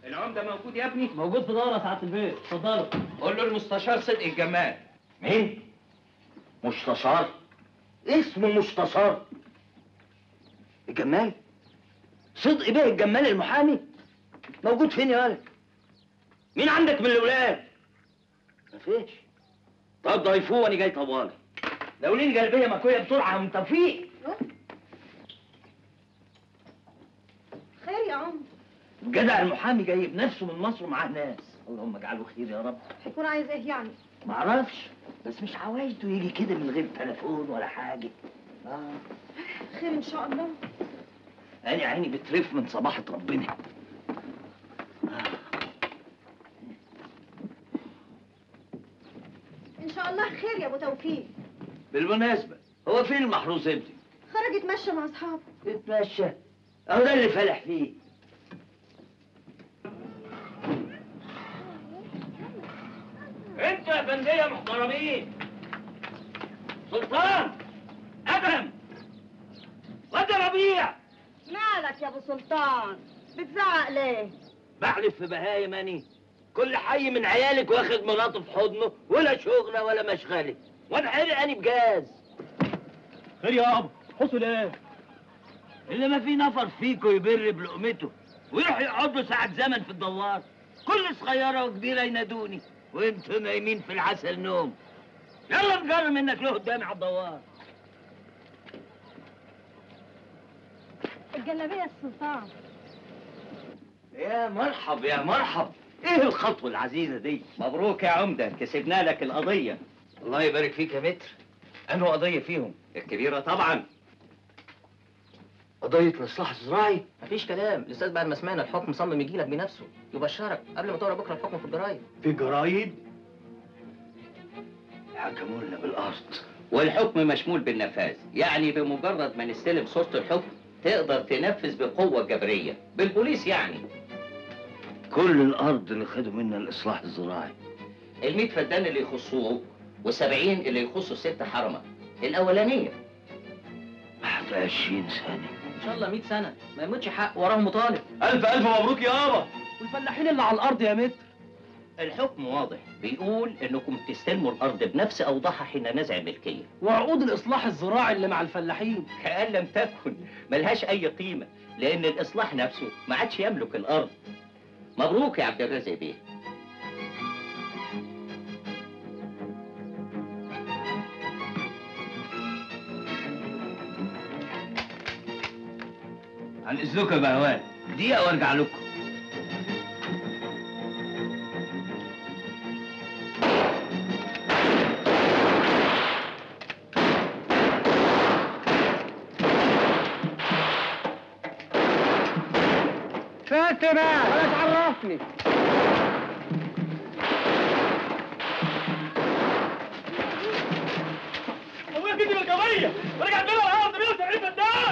العمده موجود يا ابني موجود في دورة ساعة البيت اتفضلوا قول له المستشار صدق الجمال مين؟ مستشار؟ اسمه مستشار الجمال؟ صدق بيه الجمال المحامي؟ موجود فين يا ولد؟ مين عندك من الولاد؟ مفيش طب ضيفوه وانا جاي طوالي لولين قلبيه مكويه بسرعه من توفيق خير يا عم الجدع المحامي جاي بنفسه من مصر ومعاه ناس اللهم اجعله خير يا رب هيكون عايز ايه يعني معرفش بس مش عوايده يجي كده من غير تليفون ولا حاجه اه خير ان شاء الله انا عيني بترف من صباحة ربنا ان شاء الله خير يا ابو توفيق بالمناسبة هو فين المحروس ابني؟ خرج يتمشى مع اصحابه اتمشى اهو ده اللي فالح فيه انت يا بندية محترمين سلطان ادم واد ربيع مالك يا ابو سلطان بتزعق ليه بحلف في بهايم اني كل حي من عيالك واخد مراته في حضنه ولا شغله ولا مشغله وانا حرق اني بجاز خير يا ابا حصل ايه اللي ما في نفر فيكو يبر بلقمته ويروح يقعدوا ساعة زمن في الدوار كل صغيرة وكبيرة ينادوني وانتوا نايمين في العسل نوم يلا نجرب منك له قدامي على الدوار الجلابيه السلطان يا مرحب يا مرحب ايه الخطوة العزيزة دي مبروك يا عمده كسبنا لك القضيه الله يبارك فيك يا متر انه قضيه فيهم الكبيره طبعا قضية الإصلاح الزراعي مفيش كلام الاستاذ بعد ما سمعنا الحكم صمم يجي لك بنفسه يبشرك قبل ما تقرا بكره الحكم في الجرايد في جرايد حكموا لنا بالأرض والحكم مشمول بالنفاذ يعني بمجرد ما نستلم صورة الحكم تقدر تنفذ بقوة جبرية بالبوليس يعني كل الأرض اللي خدوا منا الإصلاح الزراعي الميت فدان اللي يخصوه والسبعين اللي يخصوا الست حرمة الأولانية بعد 20 سنة ان شاء الله 100 سنه ما يموتش حق وراهم مطالب الف الف مبروك يابا والفلاحين اللي على الارض يا متر الحكم واضح بيقول انكم تستلموا الارض بنفس اوضاعها حين نزع الملكيه وعقود الاصلاح الزراعي اللي مع الفلاحين كأن لم تكن ملهاش اي قيمه لان الاصلاح نفسه ما عادش يملك الارض مبروك يا عبد الرازق بيه عن إذنكم يا بهوان دقيقة وارجع لكم فاتنا ولا تعرفني ابويا كده القضيه ورجع بينا الارض 170 فدان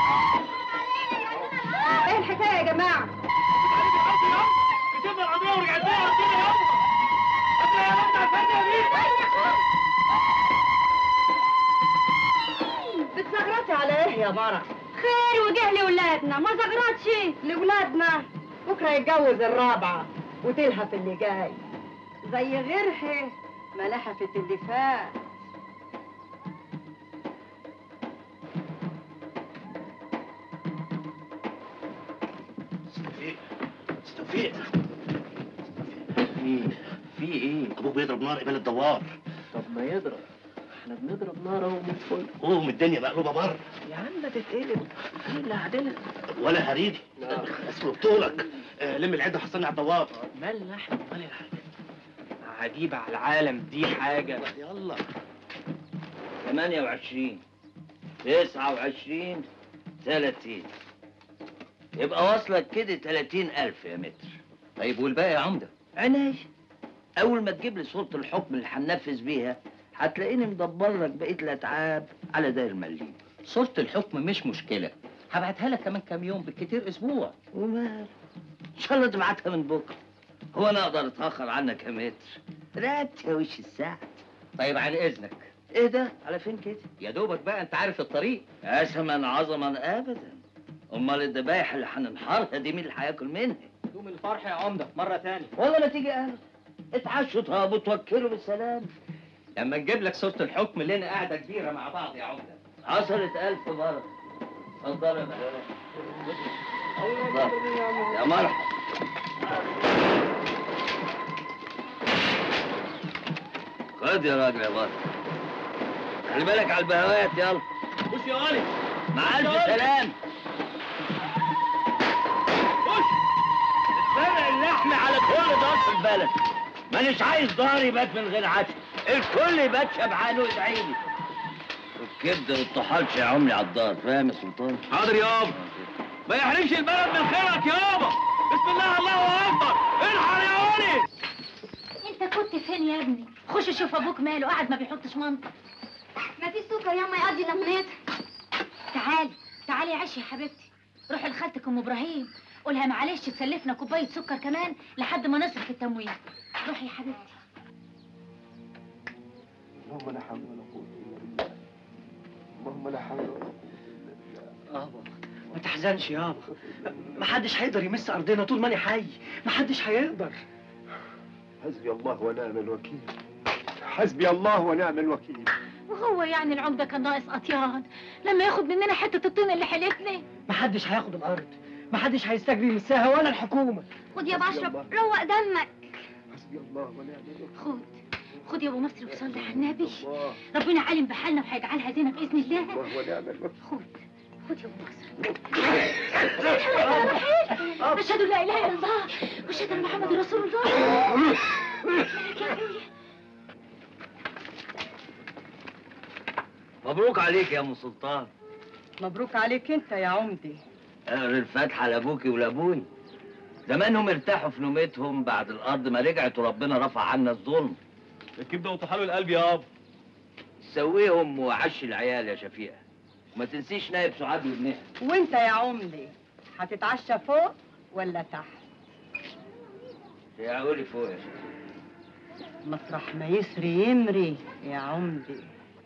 ايه الحكايه يا جماعه كتبنا القضيه ورجعت بينا ردينا يابا احنا يا رب عارفين دي بتزغرطي على ايه يا مرة خير وجه لولادنا ما زغرطش لولادنا بكره يتجوز الرابعه وتلهف اللي جاي زي غيرها ما لهفت اللي فات توفيق توفيق في في إيه؟ ابوك بيضرب نار قبل الدوار طب ما يضرب احنا بنضرب نار اهو من فوق قوم الدنيا مقلوبه بره يا عم ما تتقلب ايه اللي عدلها ولا هريدي اسمه بطولك آه لم العده حصلني على الدوار مالنا احنا مال الحاجة عجيبة على العالم دي حاجة يلا 28 29 30 يبقى واصلك كده 30000 يا متر طيب والباقي يا عمده عيني أول ما تجيب لي صورة الحكم اللي هننفذ بيها هتلاقيني مدبر لك بقية الأتعاب على داير المليم صورة الحكم مش مشكلة هبعتها لك كمان كام يوم بالكتير اسبوع ومال إن شاء الله تبعتها من بكرة هو أنا أقدر أتأخر عنك يا متر رقبت يا وش الساعة طيب عن اذنك إيه ده؟ على فين كده؟ يا دوبك بقى انت عارف الطريق قسما عظما أبدا أمال الذبايح اللي هننحرها دي مين اللي هياكل منها؟ يوم الفرح يا عمده مره تاني والله لا تيجي اهل اتعشوا طب وتوكلوا بالسلام لما نجيب لك صورة الحكم لنا قاعدة كبيرة مع بعض يا عمدة حصلت ألف مرة اتفضل يا باشا. اتفضل. يا مرحبا خد يا راجل يا مرحبا خلي بالك على البهوات يلا خش يا علي مع ألف سلام خش فرق اللحم على كل دار في البلد مانيش عايز دار يبات من غير عشاء الكل يبات شبعان ويدعي لي والكبده والطحال شيعهم لي على الدار فاهم يا سلطان؟ حاضر يابا ما يحرمش البلد من خيرك يابا بسم الله الله اكبر الحق يا علي انت كنت فين يا ابني خش شوف ابوك ماله قاعد ما بيحطش منطق ما في سكر يا ما يقضي لمنات تعالي تعالي عيشي يا حبيبتي روحي لخالتك ام ابراهيم قولها معلش تسلفنا كوبايه سكر كمان لحد ما نصرف التموين روحي يا حبيبتي اللهم لا حول ولا قوة إلا بالله اللهم لا حول ولا قوة يابا ما تحزنش يابا محدش هيقدر يمس ارضنا طول ما انا حي محدش هيقدر حسبي الله ونعم الوكيل حسبي الله ونعم الوكيل وهو يعني العمده كان ناقص قطيان لما ياخد مننا حته الطين اللي حلتنا محدش هياخد الارض محدش هيستجري يمسها ولا الحكومه خد يا بشرب روق دمك حسبي الله ونعم الوكيل خد خد يا ابو مصر وصلي على النبي الله ربنا عالم بحالنا وهيجعلها زينه باذن الله الله ونعم الوكيل خد خد يا ابو مصر اشهد ان لا اله الا الله واشهد ان محمد رسول الله مالك يا أخويا؟ مبروك عليك يا ام سلطان مبروك عليك انت يا عمدي اقرا الفاتحه لابوكي ولابوي زمانهم ارتاحوا في نومتهم بعد الارض ما رجعت وربنا رفع عنا الظلم الكبده وطحال القلب يابا سويهم وعش العيال يا شفيقه وما تنسيش نايب سعاد وابنها وانت يا عمدي هتتعشى فوق ولا تحت يا قولي فوق يا شفيقه مطرح ما يسري يمري يا عمدي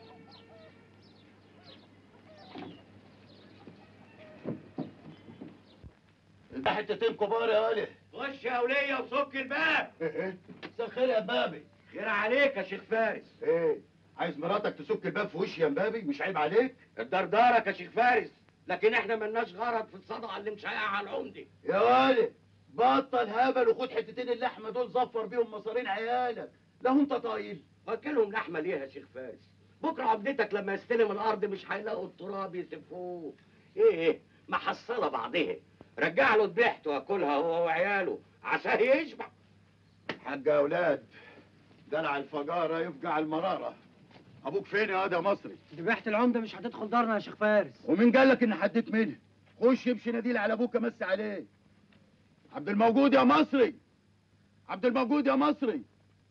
انت حتتين كبار يا ولي خش يا وليه وسك الباب مساء الخير يا بابي خير عليك يا شيخ فارس ايه عايز مراتك تسك الباب في وشي يا مبابي مش عيب عليك الدردارك يا شيخ فارس لكن احنا ملناش غرض في الصدقه اللي مش على العمدي يا ولي بطل هبل وخد حتتين اللحمه دول زفر بيهم مصارين عيالك لا انت طايل واكلهم لحمه ليه يا شيخ فارس بكره عمدتك لما يستلم الارض مش هيلاقوا التراب يسفوه ايه ايه محصله بعضها رجع له ذبيحته واكلها هو وعياله عساه يشبع حاج يا اولاد دلع الفجاره يفجع المراره ابوك فين يا واد يا مصري ذبيحه العمده مش هتدخل دارنا يا شيخ فارس ومين قال لك ان حديت منها خش امشي ناديل على ابوك امسي عليه عبد الموجود يا مصري عبد الموجود يا مصري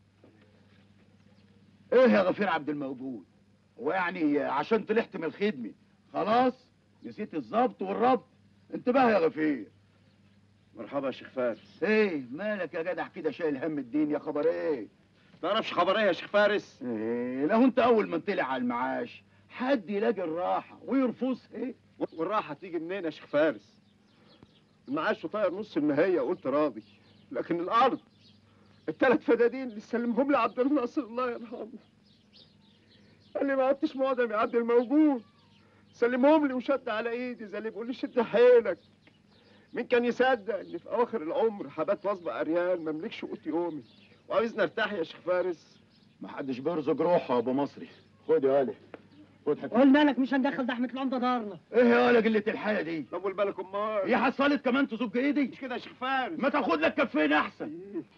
ايه يا غفير عبد الموجود هو يعني عشان طلعت من الخدمه خلاص نسيت الظبط والربط انتبه يا غفير مرحبا يا شيخ فارس ايه مالك يا جدع كده شايل هم الدين يا خبر ايه تعرفش خبر ايه يا شيخ فارس ايه لو انت اول ما طلع على المعاش حد يلاقي الراحه ويرفضها ايه والراحه تيجي منين يا شيخ فارس المعاش طاير نص المهية قلت راضي لكن الارض الثلاث فدادين اللي سلمهم لي عبد الناصر الله يرحمه قال لي ما عدتش معدم يا عبد الموجود سلمهم لي وشد على ايدي زي اللي بيقول لي شد حيلك مين كان يصدق ان في اواخر العمر حبات وصبة اريال ما املكش قوت يومي وعاوزني ارتاح يا شيخ فارس محدش بيرزق روحه يا ابو مصري خد يا ولي خد حته قول مالك مش هندخل دحمه العمده دارنا ايه يا ولي قله الحياه دي طول بالك امال هي حصلت كمان تزق ايدي مش كده يا شيخ فارس ما تاخد لك كفين احسن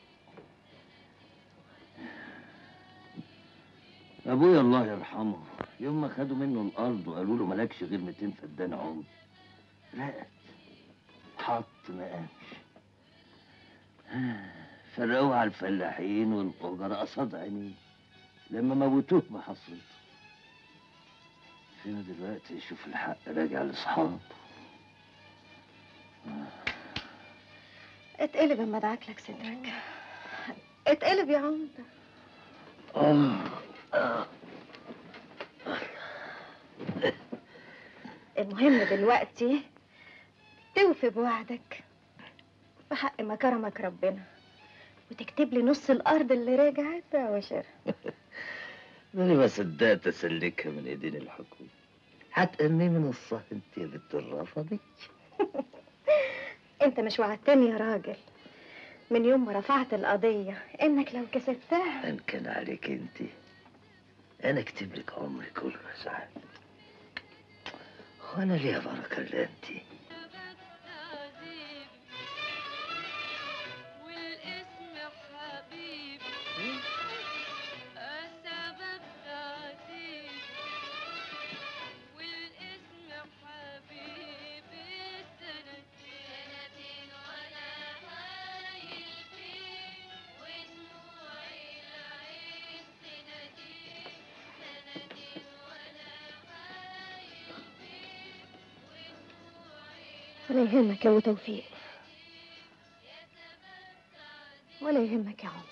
ابويا الله يرحمه يوم ما خدوا منه الارض وقالوا له مالكش غير 200 فدان عمر رقت حط ما قامش فرقوه على الفلاحين والاجراء قصاد عينيه لما موتوه بحصرته فين دلوقتي يشوف الحق راجع لاصحابه اتقلب اما ادعك لك صدرك اتقلب يا عمده آه. المهم دلوقتي توفي بوعدك بحق ما كرمك ربنا وتكتب لي نص الارض اللي رجعت وشر أنا ما صدقت أسلكها من إيدين الحكومة هتأني من الصه أنت يا بنت الرافضي انت مش وعدتني يا راجل من يوم ما رفعت القضية انك لو كسبتها إن كان عليك أنت أنا أكتب لك عمري كله سعد وأنا ليها بركة إلا أنت والاسم حبيبي السبب تعذيب والاسم حبيبي سنتين وانا هايل فيه ودموعي العين تناديه سنتين وانا هايل فيه ودموعي ولا يهمك يا ابو توفيق ولا يهمك يا عمر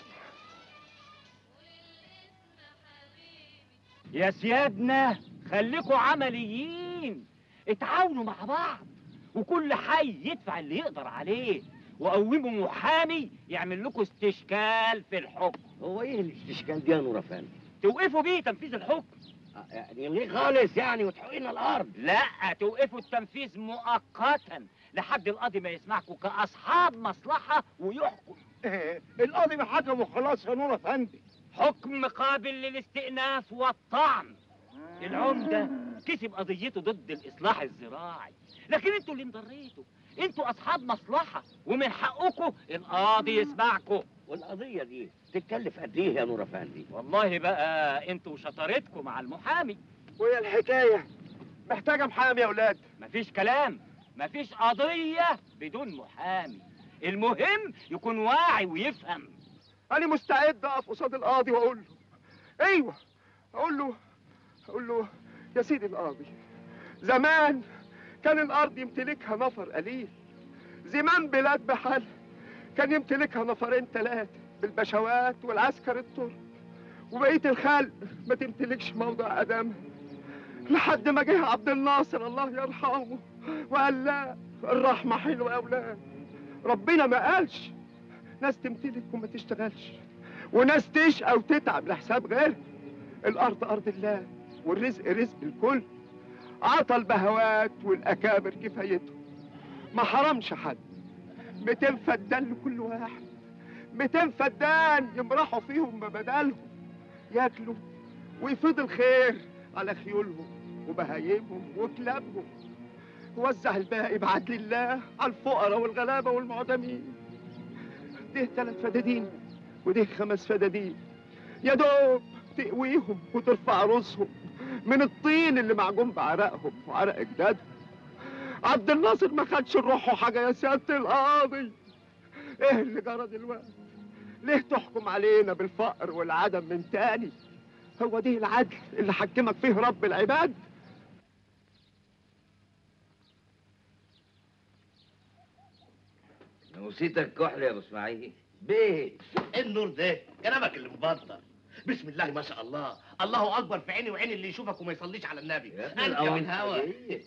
يا سيادنا خليكوا عمليين اتعاونوا مع بعض وكل حي يدفع اللي يقدر عليه وقوموا محامي يعمل لكم استشكال في الحكم هو إيه الاستشكال دي يا نور أفندي؟ توقفوا بيه تنفيذ الحكم يعني يلغيه خالص يعني وتحققنا الأرض لا توقفوا التنفيذ مؤقتا لحد القاضي ما يسمعكم كأصحاب مصلحة ويحكم القاضي بحكم وخلاص يا نور افندي حكم قابل للاستئناف والطعن العمدة كسب قضيته ضد الإصلاح الزراعي لكن انتوا اللي انضريتوا انتوا أصحاب مصلحة ومن حقكم القاضي يسمعكم والقضية دي تتكلف قد إيه يا نور أفندي؟ والله بقى انتوا شطارتكم مع المحامي وهي الحكايه محتاجه محامي يا اولاد مفيش كلام مفيش قضية بدون محامي المهم يكون واعي ويفهم انا مستعد اقف قصاد القاضي واقول له ايوه اقول له اقول له يا سيدي القاضي زمان كان الارض يمتلكها نفر قليل زمان بلاد بحال كان يمتلكها نفرين ثلاثه بالبشوات والعسكر الترك وبقيه الخلق ما تمتلكش موضع قدمها لحد ما جه عبد الناصر الله يرحمه وقال لا الرحمه حلوه يا اولاد ربنا ما قالش ناس تمتلك وما تشتغلش وناس تشقى وتتعب لحساب غيرها الارض ارض الله والرزق رزق الكل عطى البهوات والاكابر كفايتهم ما حرمش حد 200 فدان لكل واحد 200 فدان يمرحوا فيهم ببدالهم ياكلوا ويفيض الخير على خيولهم وبهايمهم وكلابهم وزع الباقي بعدل الله على الفقراء والغلابه والمعدمين ده ثلاث فدادين وده خمس فدادين يا دوب تقويهم وترفع راسهم من الطين اللي معجون بعرقهم وعرق اجدادهم عبد الناصر ما خدش روحه حاجه يا سياده القاضي ايه اللي جرى دلوقتي ليه تحكم علينا بالفقر والعدم من تاني هو ده العدل اللي حكمك فيه رب العباد نسيتك الكحل يا ابو اسماعيل بيه ايه النور ده كلامك اللي مبطل بسم الله ما شاء الله الله اكبر في عيني وعين اللي يشوفك وما يصليش على النبي يا ابن انت من الأول. هوا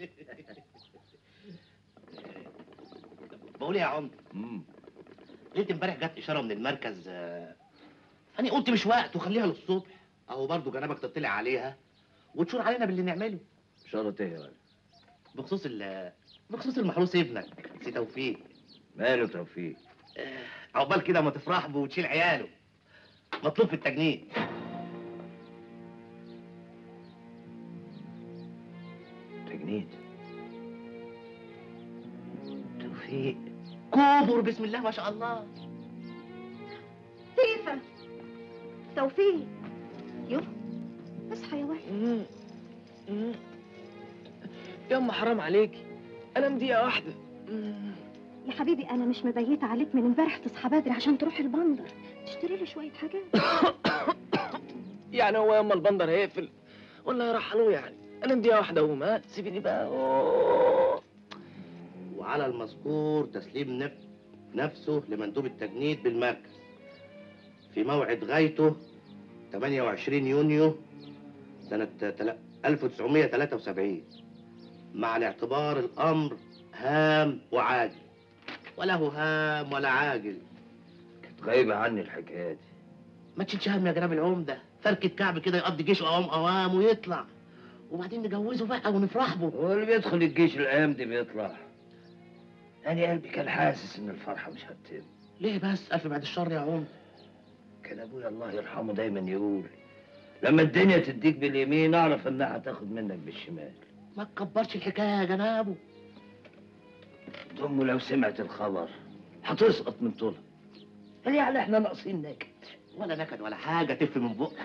بقول إيه يا عمر ليله امبارح جت اشاره من المركز آه، انا قلت مش وقت وخليها للصبح اهو برضه جنابك تطلع عليها وتشور علينا باللي نعمله شرط ايه يا ولد بخصوص ال بخصوص المحروس ابنك سي توفيق ماله توفيق عقبال كده ما تفرح به وتشيل عياله مطلوب في التجنيد تجنيد توفيق كبر بسم الله ما شاء الله تيفا توفيق يو اصحى يا ولد يما حرام عليكي انام دقيقه واحده يا حبيبي انا مش مبيته عليك من امبارح تصحى بدري عشان تروح البندر تشتري لي شويه حاجات يعني هو يما البندر هيقفل ولا يرحلوه يعني انام دقيقه واحده وما ها سيبيني بقى أوه. وعلى المذكور تسليم نف... نفسه لمندوب التجنيد بالمركز في موعد غايته 28 يونيو سنة تل... 1973 مع الاعتبار الأمر هام وعاجل ولا هو هام ولا عاجل غايبة عني الحكاية دي ما تشيلش هم يا جناب العمده فركة كعب كده يقضي جيشه اوام اوام ويطلع وبعدين نجوزه بقى ونفرح به هو اللي بيدخل الجيش الايام دي بيطلع انا قلبي كان حاسس ان الفرحة مش هتتم ليه بس الف بعد الشر يا عمده كان ابويا الله يرحمه دايما يقول لما الدنيا تديك باليمين اعرف انها هتاخد منك بالشمال ما تكبرش الحكايه يا جنابه امه لو سمعت الخبر هتسقط من طولها قال يعني احنا ناقصين نكد ولا نكد ولا حاجه تف من بقك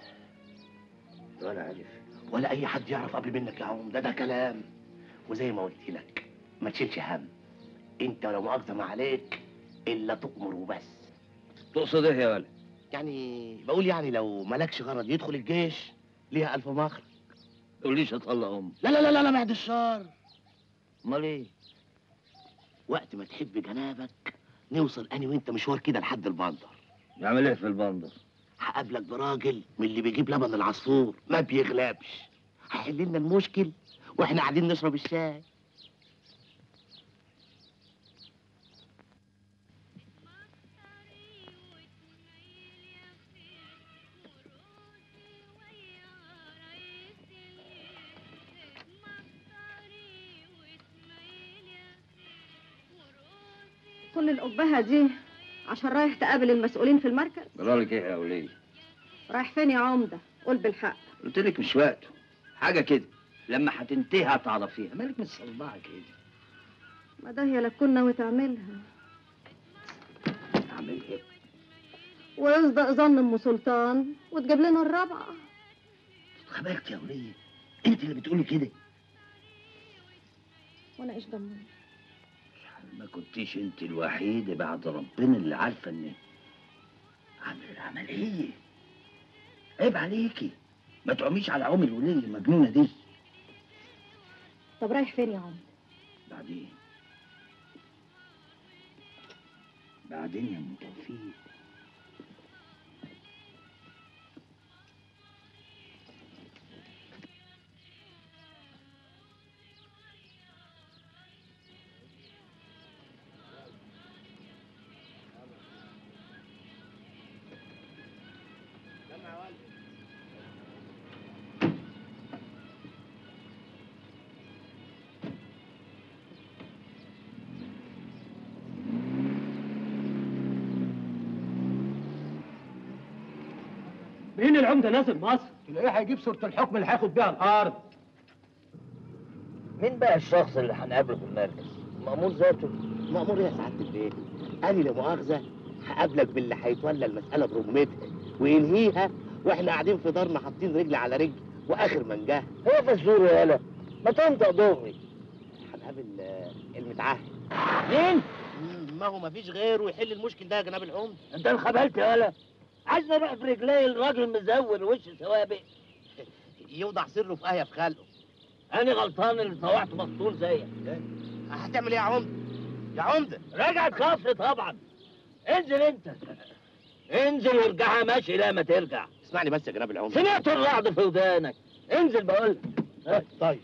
ولا عارف ولا اي حد يعرف قبل منك يا عمده ده كلام وزي ما قلت لك ما تشيلش هم انت لو مؤاخذه ما عليك الا تؤمر وبس تقصد ايه يا ولد يعني بقول يعني لو مالكش غرض يدخل الجيش ليها الف مخرج تقوليش اطلق امي لا لا لا لا, لا بعد الشر امال ايه وقت ما تحب جنابك نوصل انا وانت مشوار كده لحد البندر نعمل ايه في البندر هقابلك براجل من اللي بيجيب لبن العصفور ما بيغلبش هيحل لنا المشكل واحنا قاعدين نشرب الشاي كل الأبهة دي عشان رايح تقابل المسؤولين في المركز جرالك ايه يا وليه رايح فين يا عمدة قول بالحق قلت لك مش وقته حاجة كده لما هتنتهي هتعرفيها مالك متصربعة كده ما ده هي لا تكون ناوي تعملها اعمل ايه ويصدق ظن ام سلطان وتجيب لنا الرابعه خبرت يا وليه انت اللي بتقولي كده وانا ايش ضمني ما كنتيش انت الوحيدة بعد ربنا اللي عارفة ان عمل العملية عيب عليكي ما تعميش على عم الولية المجنونة دي طب رايح فين يا عمدة بعدين بعدين يا ام توفيق مين العمده نازل مصر تلاقيه هيجيب صورة الحكم اللي هياخد بيها الأرض مين بقى الشخص اللي هنقابله في المركز؟ مأمور ذاته مأمور يا سعادة البيت أنا لا مؤاخذة هقابلك باللي هيتولى المسألة برمتها وينهيها واحنا قاعدين في دارنا حاطين رجل على رجل واخر من جه هو فزور يالا ما تنطق دغري هنقابل آه، المتعهد مين؟ مم، ما هو مفيش غيره يحل المشكل ده يا جناب العمد انت انخبلت يالا عايز اروح برجلي الراجل مزور وش سوابق يوضع سره في آية في خلقه انا غلطان اللي طوعت مسطول زيك هتعمل ايه يا عمده يا عمده رجعت كفر طبعا انزل انت انزل وارجعها ماشي لا ما ترجع اسمعني بس يا جناب العمده سمعت الرعد في ودانك انزل بقول لك طيب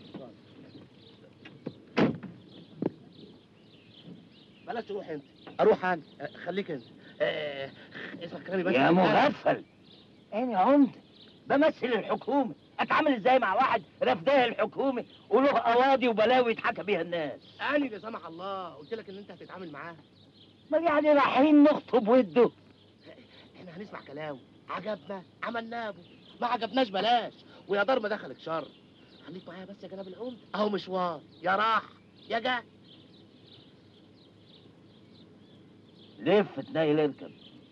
بلاش تروح انت اروح انا آه، خليك انت آه، اسمع كلامي بس يا مغفل انا يا عمده بمثل الحكومه اتعامل ازاي مع واحد رفداه الحكومه وله قواضي وبلاوي يتحكى بيها الناس انا لا سمح الله قلت لك ان انت هتتعامل معاه ما يعني رايحين نخطب وده احنا هنسمع كلامه عجبنا عملناه به ما عجبناش بلاش ويا دار ما دخلك شر خليك معايا بس يا جناب العمده اهو مشوار يا راح يا جا لف تنيل اركب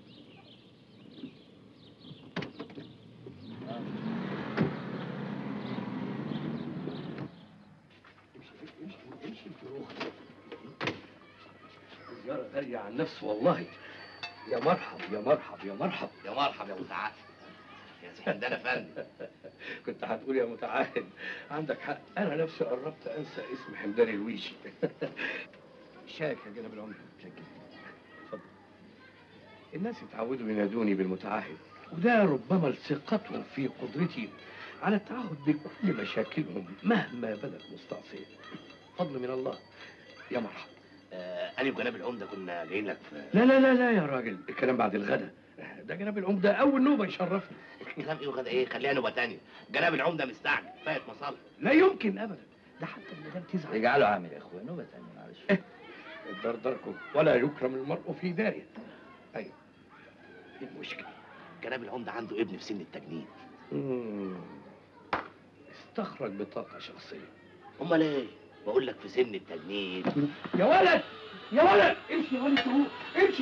زيارة غالية عن نفس والله يا مرحب يا مرحب يا مرحب يا مرحب يا متعهد يا سكندنا فندم كنت هتقول يا متعاهد عندك حق انا نفسي قربت انسى اسم حمدان الويشي شاك يا جناب العمده شاكر اتفضل الناس اتعودوا ينادوني بالمتعاهد وده ربما لثقتهم في قدرتي على التعهد بكل مشاكلهم مهما بدت مستعصية فضل من الله يا مرحب آه انا وجناب العمده كنا جايين لك في لا لا لا لا يا راجل الكلام بعد الغدا ده جناب العمده اول نوبه يشرفنا كلام ايه وغدا ايه خليها نوبه تانية جناب العمده مستعجل فايت مصالح لا يمكن ابدا ده حتى المدام تزعل اجعله عامل يا اخويا نوبه ثانيه معلش دردركم ولا يكرم المرء في داره ايوه ايه المشكله جناب العمده عنده ابن في سن التجنيد مم. استخرج بطاقه شخصيه امال ايه بقول لك في سن التجنيد يا ولد يا ولد امشي يا ولد اهو امشي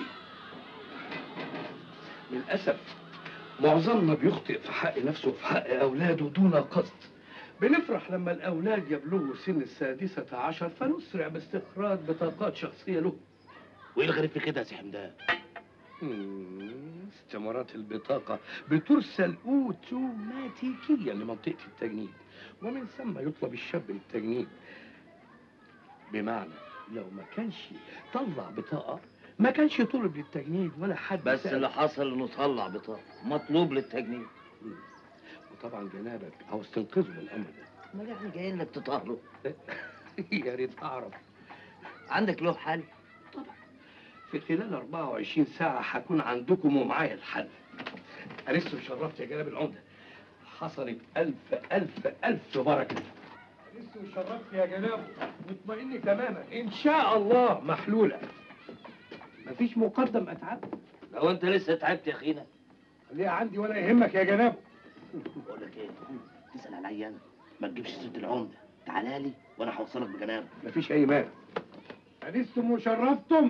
للاسف معظمنا بيخطئ في حق نفسه وفي حق اولاده دون قصد بنفرح لما الاولاد يبلغوا سن السادسه عشر فنسرع باستخراج بطاقات شخصيه له وايه الغريب في كده يا سي حمدان مم، استمارات البطاقة بترسل اوتوماتيكيا لمنطقة التجنيد ومن ثم يطلب الشاب للتجنيد بمعنى لو ما كانش طلع بطاقة ما كانش طلب للتجنيد ولا حد بس سأل. اللي حصل انه طلع بطاقه مطلوب للتجنيد وطبعا جنابك عاوز تنقذه من الامر ده ما يعني جايين لك تطهره يا ريت اعرف عندك له حل في خلال 24 ساعة هكون عندكم ومعايا الحل أنست وشرفت يا جناب العمدة حصلت ألف ألف ألف بركة أنست وشرفت يا جناب مطمئني تماما إن شاء الله محلولة مفيش مقدم أتعب لو انت لسه تعبت يا اخينا خليها عندي ولا يهمك يا جناب بقول لك ايه تسال عليا انا ما تجيبش سيره العمده تعالى لي وانا هوصلك بجناب مفيش أي مانع أنستم وشرفتم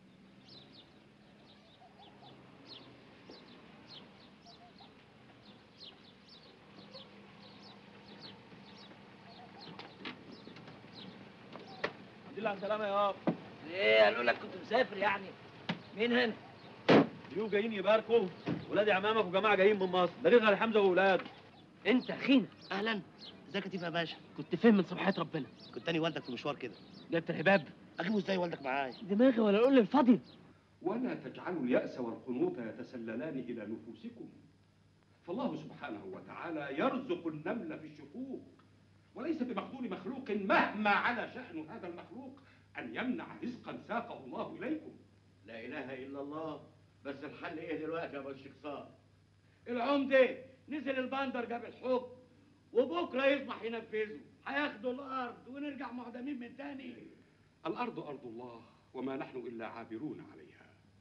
الحمد لله على السلامة يا بابا ايه قالوا لك كنت مسافر يعني مين هنا اليوم جايين يباركوا ولاد عمامك وجماعة جايين من مصر ده غير حمزة وولاده انت اخينا اهلا ازيك يا تيفا يا باشا كنت فين من صبحيه ربنا كنت تاني والدك في مشوار كده جبت الهباب اجيبه ازاي والدك معايا دماغي ولا اقول الفاضي ولا تجعلوا اليأس والقنوط يتسللان إلى نفوسكم فالله سبحانه وتعالى يرزق النمل في الشقوق وليس بمقدور مخلوق مهما على شأن هذا المخلوق أن يمنع رزقا ساقه الله إليكم لا اله الا الله بس الحل ايه دلوقتي يا ابو الشيخ صار العمده نزل البندر جاب الحكم وبكره يصبح ينفذه هياخدوا الارض ونرجع معدمين من تاني الأرض أرض الله وما نحن إلا عابرون عليها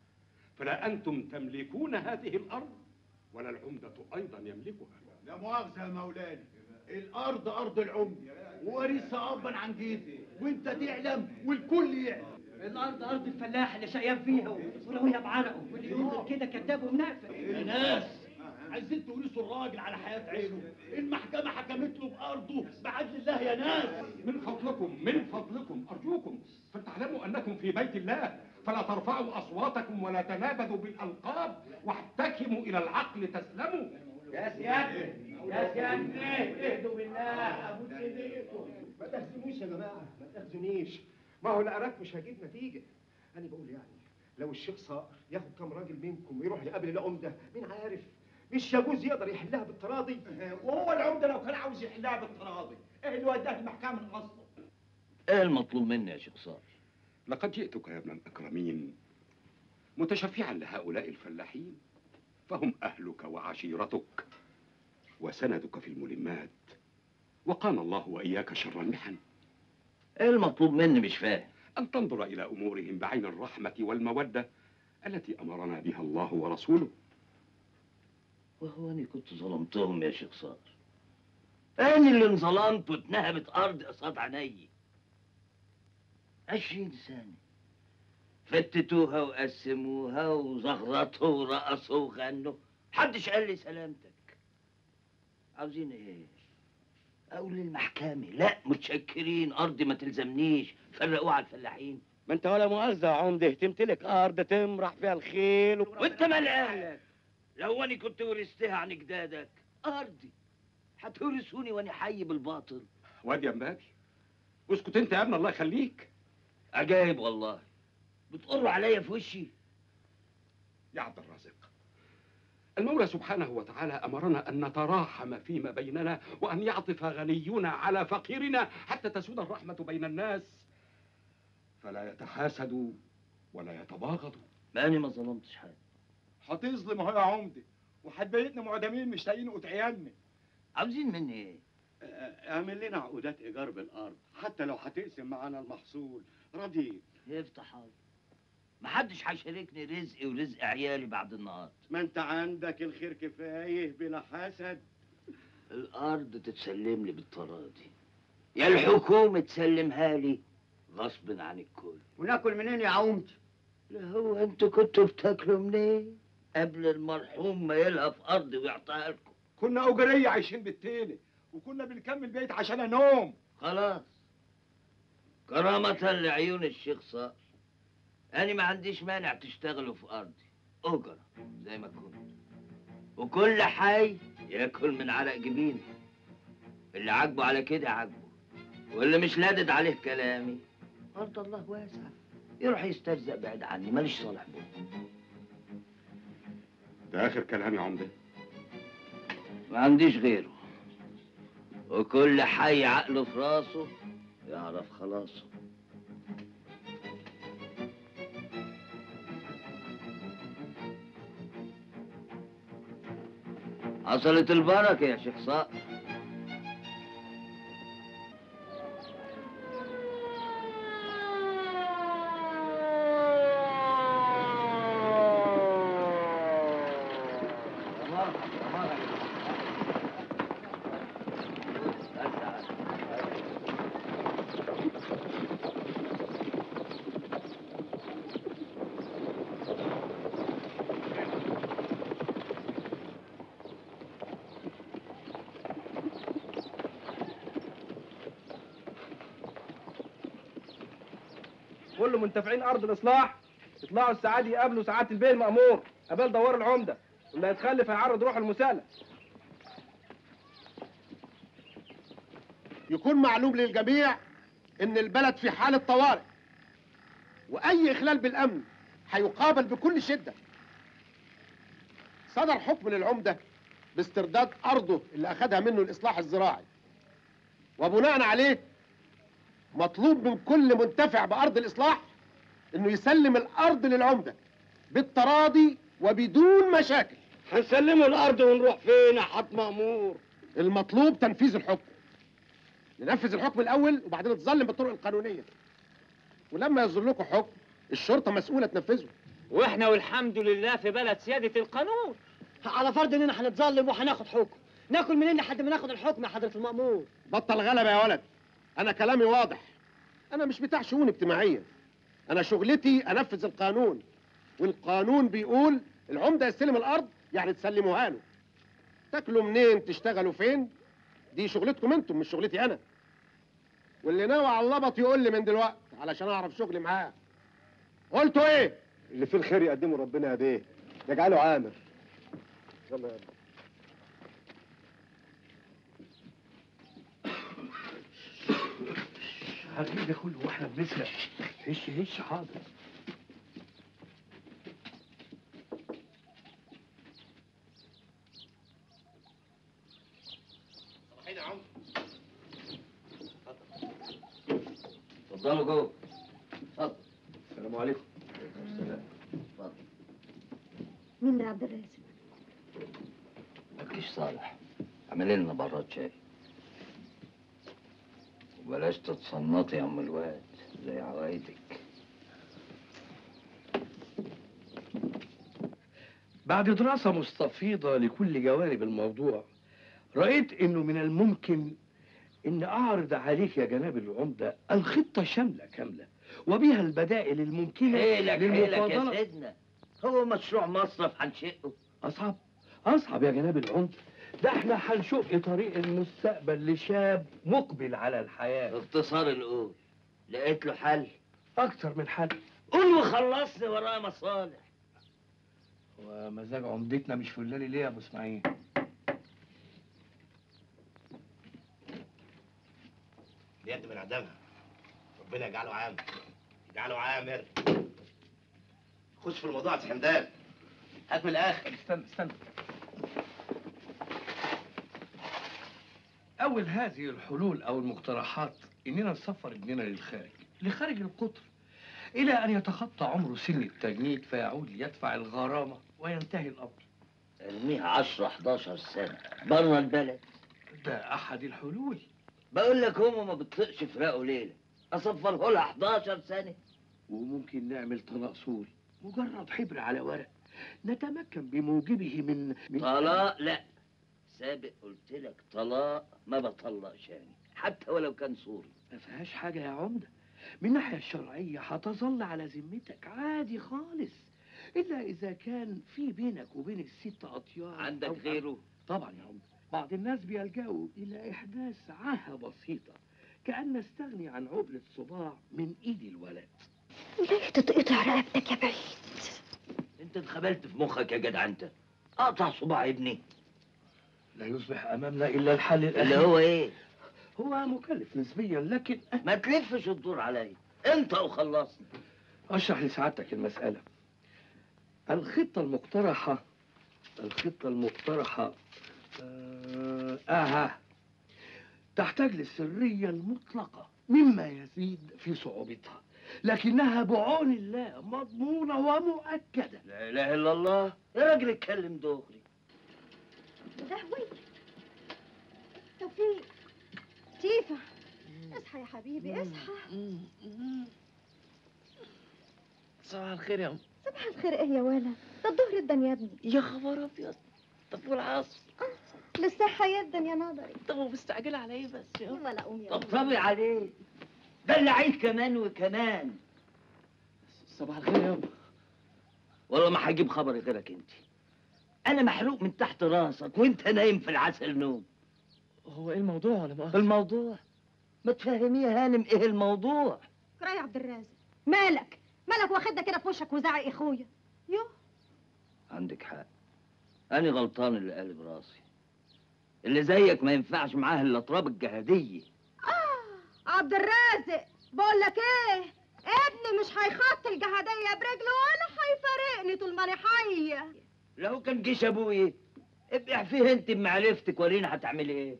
فلا أنتم تملكون هذه الأرض ولا العمدة أيضا يملكها لا مؤاخذه يا مولانا الارض ارض العمده وورثها ابا عن جد وانت تعلم والكل يعلم الارض ارض الفلاح اللي شقيان فيها ولو هي بعرقه واللي يقول كده كذاب ومنافق يا ناس عايزين تورثوا الراجل على حياة عينه المحكمة حكمت له بأرضه بعدل الله يا ناس من فضلكم من فضلكم أرجوكم فلتعلموا أنكم في بيت الله فلا ترفعوا أصواتكم ولا تنابذوا بالألقاب واحتكموا إلى العقل تسلموا يا سيادة يا سيادة اهدوا بالله ابوس ايديكم ما تحزنوش يا جماعه ما تحزنيش ما هو العراك مش هجيب نتيجه انا بقول يعني لو الشيخ صقر ياخد كام راجل منكم ويروح يقابل العمده مين عارف مش يجوز يقدر يحلها بالتراضي وهو العمده لو كان عاوز يحلها بالتراضي ايه اللي وداه المحكمة من اصله ايه المطلوب مني يا شيخ صار لقد جئتك يا ابن الأكرمين متشفعا لهؤلاء الفلاحين فهم أهلك وعشيرتك وسندك في الملمات وقانا الله وإياك شر المحن ايه المطلوب مني مش فاهم أن تنظر إلى أمورهم بعين الرحمة والمودة التي أمرنا بها الله ورسوله وهو انا كنت ظلمتهم يا شيخ صار انا اللي انظلمت واتنهبت ارض قصاد عيني عشرين سنة فتتوها وقسموها وزغرطوا ورقصوا وغنوا محدش قال لي سلامتك عاوزين ايه اقول للمحكمة لا متشكرين ارضي ما تلزمنيش فرقوها على الفلاحين ما انت ولا مؤاخذه يا عمده تمتلك ارض تمرح فيها الخيل و... وانت مال اهلك لو انا كنت ورثتها عن جدادك ارضي هتورثوني وانا حي بالباطل واد يا مبابي اسكت انت يا ابن الله يخليك عجايب والله بتقر عليا في وشي يا عبد الرازق المولى سبحانه وتعالى أمرنا أن نتراحم فيما بيننا وأن يعطف غنينا على فقيرنا حتى تسود الرحمة بين الناس فلا يتحاسدوا ولا يتباغضوا ماني ما ظلمتش حد هتظلم اهو يا عمده وهتبيتنا معدمين مش لاقيين قوت عيالنا عاوزين مني ايه؟ اعمل لنا عقودات ايجار بالارض حتى لو هتقسم معانا المحصول راضيين افتح الله محدش هيشاركني رزقي ورزق عيالي بعد النهار ما انت عندك الخير كفايه بلا حسد الارض تتسلم لي بالتراضي يا الحكومه تسلمها لي غصب عن الكل وناكل منين يا عمده لا هو انتوا كنتوا بتاكلوا منين قبل المرحوم ما يلهى في ارضي ويعطيها لكم كنا اجريه عايشين بالتيله وكنا بنكمل بيت عشان نوم خلاص كرامة لعيون الشيخ صقر أنا ما عنديش مانع تشتغلوا في أرضي أجرة زي ما كنت وكل حي ياكل من عرق جبيني اللي عاجبه على كده عاجبه واللي مش لادد عليه كلامي أرض الله واسعة يروح يسترزق بعيد عني ماليش صالح بيه ده اخر كلام يا عمده ما عنديش غيره وكل حي عقله في راسه يعرف خلاصه حصلت البركة يا شيخ صقر كل منتفعين ارض الاصلاح يطلعوا الساعه دي يقابلوا سعاده البيه المامور قبل دوار العمده واللي هيتخلف هيعرض روح المساله يكون معلوم للجميع ان البلد في حالة طوارئ واي اخلال بالامن هيقابل بكل شدة صدر حكم للعمدة باسترداد ارضه اللي اخدها منه الاصلاح الزراعي وبناء عليه مطلوب من كل منتفع بارض الاصلاح انه يسلم الارض للعمدة بالتراضي وبدون مشاكل هنسلمه الارض ونروح فين يا حط مأمور المطلوب تنفيذ الحكم ننفذ الحكم الاول وبعدين نتظلم بالطرق القانونيه ولما يصدر لكم حكم الشرطه مسؤوله تنفذه واحنا والحمد لله في بلد سيادة القانون على فرض اننا هنتظلم وهناخد حكم ناكل منين لحد ما ناخد الحكم يا حضره المأمور بطل غلبه يا ولد انا كلامي واضح انا مش بتاع شؤون اجتماعيه انا شغلتي انفذ القانون والقانون بيقول العمده يستلم الارض يعني تسلموها له تاكلوا منين تشتغلوا فين دي شغلتكم انتم مش شغلتي انا واللي ناوي على اللبط يقول لي من دلوقتي علشان اعرف شغلي معاه قلتوا ايه اللي فيه الخير يقدمه ربنا يديه يجعله عامر يلا يا هغيب يا كله واحنا بنسرق هش هش حاضر صباحين يا عم اتفضلوا جوه اتفضل السلام عليكم السلام اتفضل مين ده عبد الرازق مالكيش صالح اعملي لنا براد شاي وبلاش تتصنطي يا ام الواد زي عوايدك بعد دراسة مستفيضة لكل جوانب الموضوع رأيت إنه من الممكن إن أعرض عليك يا جناب العمدة الخطة شاملة كاملة وبها البدائل الممكنة حيلك حيلك يا للمفاضلة سيدنا هو مشروع مصرف هنشقه أصعب أصعب يا جناب العمدة ده احنا هنشق طريق المستقبل لشاب مقبل على الحياة باختصار القول لقيت له حل أكتر من حل قول وخلصني ورايا مصالح ومزاج عمدتنا مش فلاني ليه يا ابو اسماعيل بيد من عدمها ربنا يجعله عامر يجعله عامر خش في الموضوع يا سي حمدان هات من الاخر استنى استنى أول هذه الحلول أو المقترحات إننا نسفر ابننا للخارج لخارج القطر إلى أن يتخطى عمر سن التجنيد فيعود ليدفع الغرامة وينتهي الأمر ارميها 10 11 سنة بره البلد ده أحد الحلول بقول لك هما ما بتطقش فراقه ليلة أصفره لها 11 سنة وممكن نعمل طلاق سوري مجرد حبر على ورق نتمكن بموجبه من, من طلاق لا سابق قلت لك طلاق ما بطلقش يعني حتى ولو كان سوري ما فيهاش حاجة يا عمدة من الناحية الشرعية هتظل على ذمتك عادي خالص إلا إذا كان في بينك وبين الست أطيار عندك أو- غيره طبعا يا عمدة بعض الناس بيلجأوا إلى إحداث عاهة بسيطة كأن نستغني عن عقلة صباع من إيد الولد ليه تتقطع رقبتك يا بعيد انت اتخبلت في مخك يا جدع انت اقطع صباع ابني لا يصبح أمامنا إلا الحل الأخير اللي هو ايه هو مكلف نسبيا لكن ما تلفش الدور عليا انت وخلصني أشرح لسعادتك المسألة الخطة المقترحة الخطة المقترحة آه آها تحتاج للسرية المطلقة مما يزيد في صعوبتها لكنها بعون الله مضمونة ومؤكدة لا اله الا الله يا راجل اتكلم دغري لهوي توفيق تيفا اصحى يا حبيبي اصحى صباح الخير يا أم صباح الخير ايه يا ولد ده الظهر ادن يا ابني يا خبر أبيض طب والعصر للصحة يدن يا ناظري طب ومستعجلة على إيه بس يا أم ولا قوم يا طبطبي عليه دلعيه كمان وكمان صباح الخير يا أم والله ما هجيب خبري غيرك انت انا محروق من تحت راسك وانت نايم في العسل نوم هو إيه الموضوع ولا ما الموضوع ما تفهميه يا هانم ايه الموضوع كراي عبد الرازق مالك مالك واخدنا كده في وشك وزعق اخويا يو عندك حق انا غلطان اللي قالب راسي اللي زيك ما ينفعش معاه الا تراب الجهاديه عبد الرازق بقول لك ايه ابني مش هيخط الجهادية برجله ولا هيفارقني طول ما انا حية لو كان جيش ابوي ابقع فيه انت بمعرفتك ورينا هتعملي ايه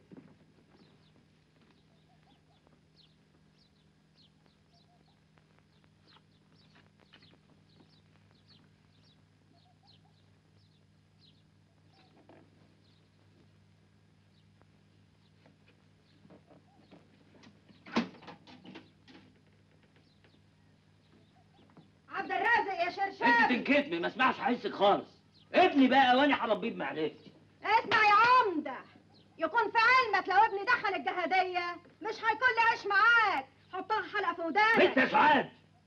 عبد الرازق يا انت شرشاب تنكتمي ما اسمعش حسك خالص ابني بقى وانا هربيه بمعرفتي اسمع يا عمدة يكون في علمك لو ابني دخل الجهادية مش هيكون لي عيش معاك حطها حلقة في ودانك بنت سعاد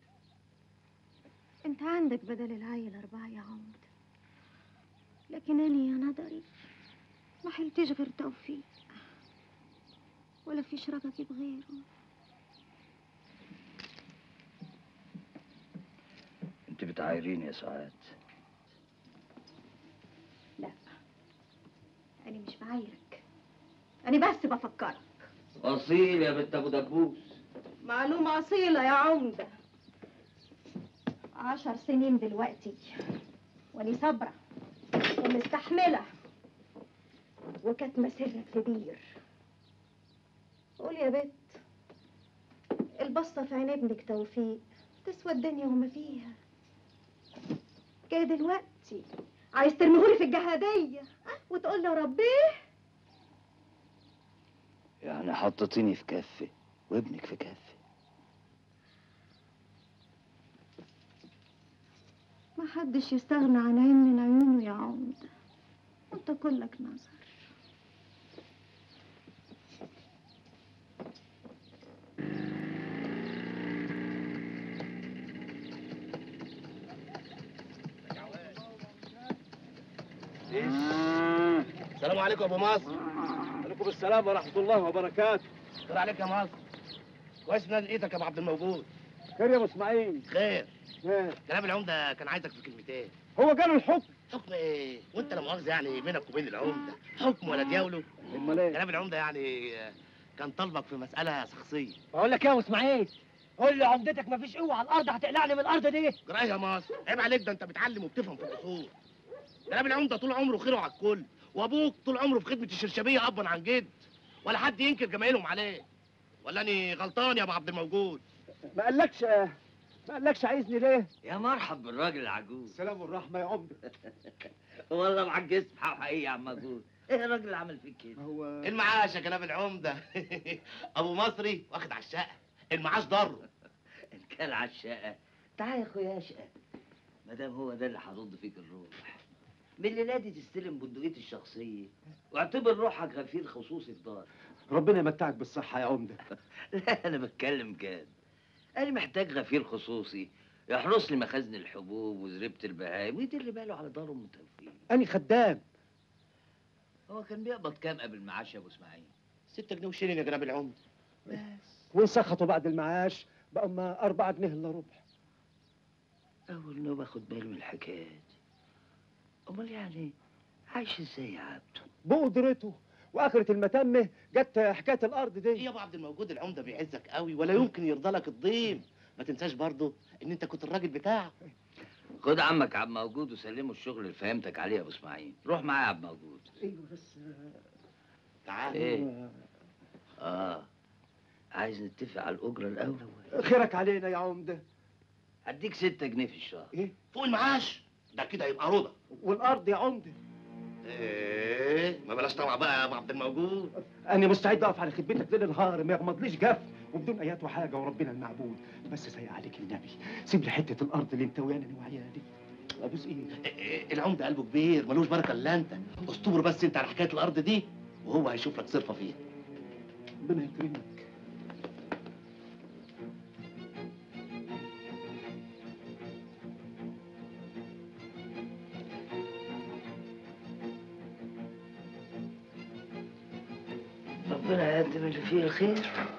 انت عندك بدل العيل أربعة يا عمدة لكن أنا يا نظري ما حلتش غير توفيق ولا فيش رجاك بغيره انت بتعايريني يا سعاد لا أنا مش بعايرك أنا بس بفكرك اصيل يا بنت ابو دبوس معلومة أصيلة يا عمدة عشر سنين دلوقتي وأني صابرة ومستحملة وكاتمة سرك في بير قول يا بت البصة في عين ابنك توفيق تسوى الدنيا وما فيها جاي دلوقتي عايز ترميهولي في الجهادية وتقول له ربيه يعني حطيتيني في كفه وابنك في كفه ما حدش يستغنى عن عين من عيونه يا عمدة انت كلك نظر السلام عليكم يا ابو مصر عليكم السلام ورحمة الله وبركاته خير عليك يا مصر كويس ان لقيتك يا ابو عبد الموجود خير يا ابو اسماعيل خير خير جناب العمده كان عايزك في كلمتين هو جاله الحكم حكم ايه وانت لا مؤاخذه يعني بينك وبين العمده حكم ولا دياوله امال ايه جناب العمده يعني آه، كان طالبك في مساله شخصيه بقول لك ايه يا ابو اسماعيل قول لي عمدتك مفيش قوه على الارض هتقلعني من الارض دي جرايه يا مصر عيب عليك ده انت بتعلم وبتفهم في الاصول جناب العمده طول عمره خيره على الكل وابوك طول عمره في خدمه الشرشبيه ابا عن جد ولا حد ينكر جمايلهم عليه ولا اني غلطان يا ابو عبد الموجود ما قالكش ما قالكش عايزني ليه يا مرحب بالراجل العجوز السلام والرحمه يا عمده والله معاك جسم حقيقي يا عم عجوز ايه الراجل اللي عمل فيك كده هو المعاش يا جناب العمده ابو مصري واخد على الشقه المعاش ضره ان كان على الشقه تعال يا اخويا اشقى ما دام هو ده اللي هيرد فيك الروح من الليله دي تستلم بندقيتي الشخصيه واعتبر روحك غفير خصوصي في دار ربنا يمتعك بالصحه يا عمده لا انا بتكلم جد انا محتاج غفير خصوصي يحرس لي مخازن الحبوب وزريبه البهايم ويدير باله على دار ام توفيق اني خدام هو كان بيقبض كام قبل المعاش يا ابو اسماعيل 6 جنيه وشيلين يا جناب العمده وان سخطوا بعد المعاش بقوا ما 4 جنيه الا ربع اول نوبه اخد بالي من الحكايه دي امال يعني عايش ازاي يا عبده بقدرته واخرة المتمه جت حكايه الارض دي ايه يا ابو عبد الموجود العمده بيعزك قوي ولا يمكن يرضى لك الضيم ما تنساش برضه ان انت كنت الراجل بتاعه خد عمك عبد موجود وسلمه الشغل اللي فهمتك عليه يا ابو اسماعيل روح معايا يا عبد موجود ايوه بس تعال ايه اه عايز نتفق على الاجره الاول خيرك علينا يا عمده هديك ستة جنيه في الشهر ايه فوق المعاش ده كده يبقى رضا والارض يا عمده ايه ما بلاش طمع بقى يا ابو عبد الموجود انا مستعد اقف على خدمتك ليل نهار ما يغمضليش جف وبدون ايات وحاجه وربنا المعبود بس سيء عليك النبي سيب لي حته الارض اللي انت ويانا أنا وعيالي ابوس ايه إيه، العمده قلبه كبير ملوش بركه الا انت استبر بس انت على حكايه الارض دي وهو هيشوف لك صرفه فيها ربنا يكرمك ربنا يقدم اللي فيه الخير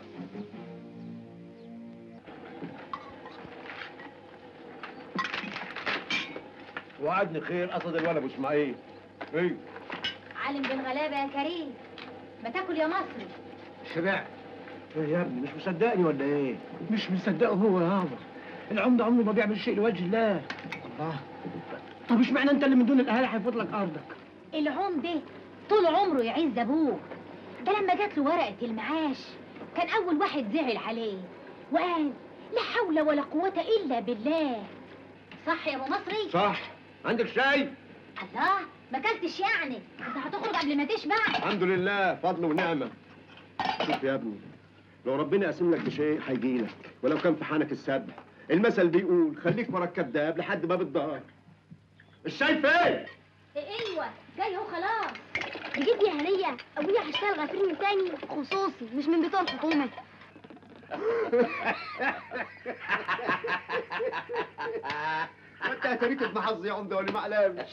وعدني خير قصد الولد ابو اسماعيل ايه عالم بالغلابه يا كريم ما تاكل يا مصري شبعت ايه يا ابني مش مصدقني ولا ايه مش مصدقه هو يا هابا العمده عمره ما بيعمل شيء لوجه الله الله طب مش معنى انت اللي من دون الاهالي هيفوت لك ارضك العم ده طول عمره يعز ابوه ده لما جات له ورقه المعاش كان اول واحد زعل عليه وقال لا حول ولا قوه الا بالله صح يا ابو مصري صح عندك شاي الله ما اكلتش يعني انت هتخرج قبل ما تشبع الحمد لله فضل ونعمه شوف يا ابني لو ربنا قاسم لك بشيء هيجي لك ولو كان في حانك السبع المثل بيقول خليك ورا الكذاب لحد باب الدار الشاي فين ايوه جاي اهو خلاص تجيب لي هنيه ابويا هشتغل غفير من تاني خصوصي مش من بتوع الحكومه وانت هتريك ابن حظ يا عمده ولا ما اعلمش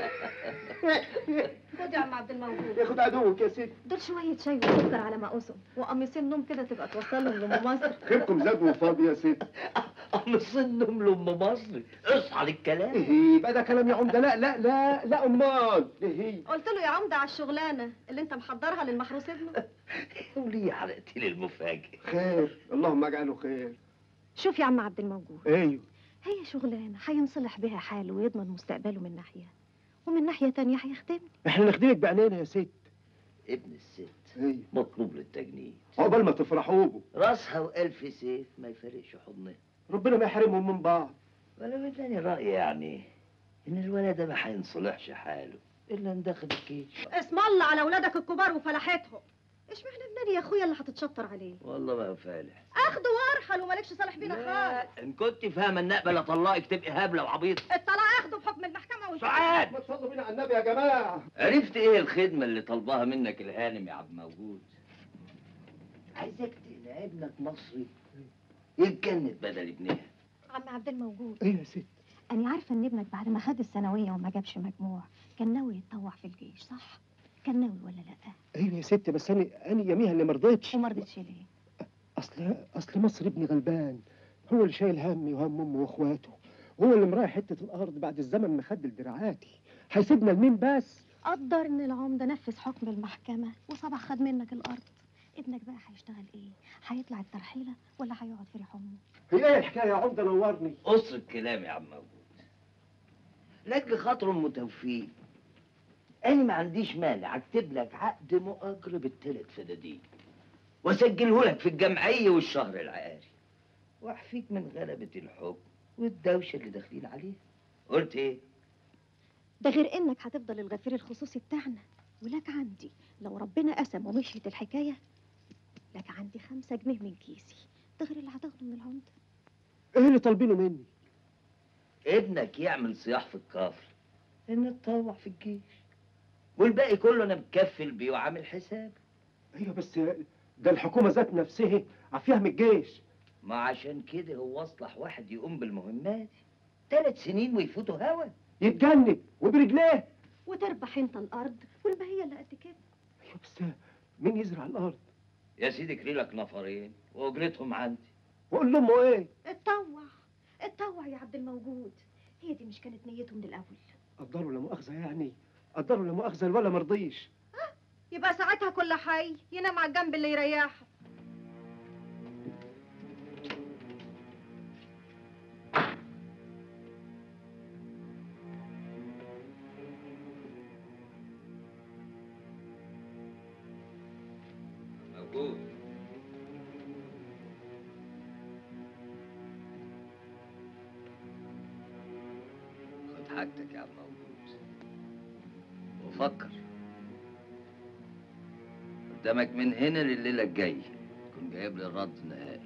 خد يا عم عبد الموجود ياخد عدوك يا ست دول شوية شاي وسكر على مقاسهم وقميصين نوم كده تبقى توصلهم لأم مصر خيركم زاد وفاضي يا ست مصنهم لام مصري اصحى للكلام ايه بقى ده كلام يا عمده لا لا لا لا امال ايه قلت له يا عمدة على الشغلانة اللي انت محضرها للمحروس ابنه وليه حرقت لي المفاجئ خير اللهم اجعله خير شوف يا عم عبد الموجود ايوه هي شغلانة هينصلح بها حاله ويضمن مستقبله من ناحية ومن ناحية تانية هيخدمني احنا نخدمك بعينينا يا ست ابن الست ايوه مطلوب للتجنيد عقبال ما تفرحوا به راسها والف سيف ما يفرقش حضنها ربنا ما يحرمهم من بعض ولا بداني رأيي يعني ان الولد ده ما هينصلحش حاله الا ان دخل الجيش اسم الله على ولادك الكبار وفلاحتهم اشمعنى ابناني يا اخويا اللي هتتشطر عليه والله بقى فالح اخده وارحل ومالكش صالح بينا خالص ان كنت فاهمه النقبه لا طلقك تبقي هبله وعبيط الطلاق اخده بحكم المحكمة سعاد ما تصلوا بينا على النبي يا جماعه عرفت ايه الخدمه اللي طالباها منك الهانم يا عبد موجود عايزك تقنع ابنك مصري يتجند بدل ابنها عم عبد الموجود ايه يا ست أنا عارفة إن ابنك بعد ما خد الثانوية وما جابش مجموع كان ناوي يتطوع في الجيش صح؟ كان ناوي ولا لأ؟ ايوه يا ست بس انا انا يوميها اللي ما رضيتش وما رضيتش ليه؟ اصل اصل مصر ابني غلبان هو اللي شايل همي وهم امه واخواته هو اللي مراعي حته الارض بعد الزمن ما خد دراعاتي هيسيبنا لمين بس قدر إن العمدة نفذ حكم المحكمة وصبح خد منك الأرض ابنك بقى هيشتغل إيه؟ هيطلع الترحيلة ولا هيقعد في ريح أمه؟ هي ايه الحكايه يا عمده نورني قصر الكلام يا عم موجود لاجل خاطر ام توفيق انا ما عنديش مانع اكتب لك عقد مؤجر بالثلاث فدادين واسجله لك في الجمعيه والشهر العقاري واحفيك من غلبة الحكم والدوشة اللي داخلين عليها قلت ايه؟ ده غير انك هتفضل الغفير الخصوصي بتاعنا ولك عندي لو ربنا قسم ومشيت الحكايه لك عندي خمسة جنيه من كيسي ده غير اللي هتاخده من العمده ايه اللي طالبينه مني ابنك يعمل صياح في الكفر ان اتطوع في الجيش والباقي كله انا مكفل بيه وعامل حساب ايوه بس ده الحكومه ذات نفسها عافيها من الجيش ما عشان كده هو اصلح واحد يقوم بالمهمات ثلاث سنين ويفوتوا هوا يتجنب وبرجليه وتربح انت الارض والبهيه اللي قد كده ايوه بس مين يزرع الارض يا سيدي كري لك نفرين واجرتهم عندي واقول لامه ايه اتطوع اتطوع يا عبد الموجود هي دي مش كانت نيته من الاول قدروا لا مؤاخذه يعني قدروا لا مؤاخذه الولا مرضيش يبقى ساعتها كل حي ينام على الجنب اللي يريحه موجود خد حاجتك يا عم موجود وفكر قدامك من هنا لليلة الجاية تكون جايب لي الرد النهائي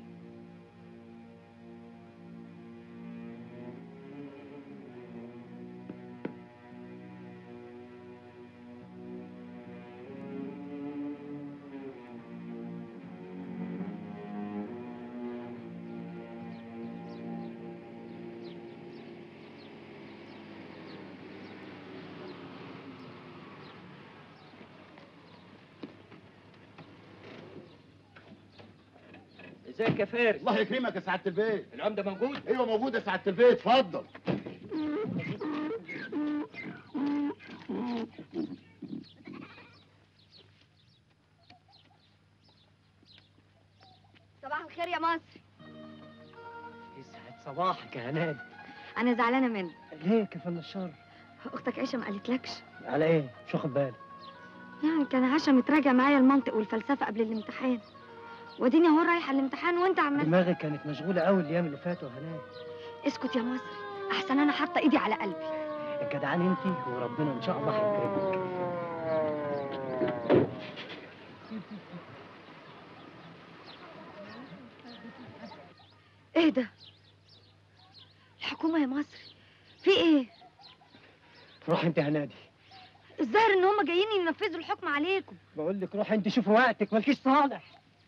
ازيك يا فارس الله يكرمك يا سعاده البيت العمده موجود ايوه موجود يا سعاده البيت اتفضل صباح الخير يا مصر يسعد صباحك يا هناد انا زعلانه منك ليه كفن الشر اختك عيشه ما قالتلكش على ايه مش واخد بالي يعني كان عشا متراجع معايا المنطق والفلسفه قبل الامتحان واديني اهو رايحه الامتحان وانت عمال دماغي كانت مشغوله قوي الايام اللي فاتوا يا هناد اسكت يا مصر احسن انا حاطه ايدي على قلبي الجدعان انت وربنا ان شاء الله هيكرمك ايه ده الحكومه يا مصر في ايه روح انت يا هنادي الظاهر ان هم جايين ينفذوا الحكم عليكم بقول لك روح انت شوف وقتك مالكيش صالح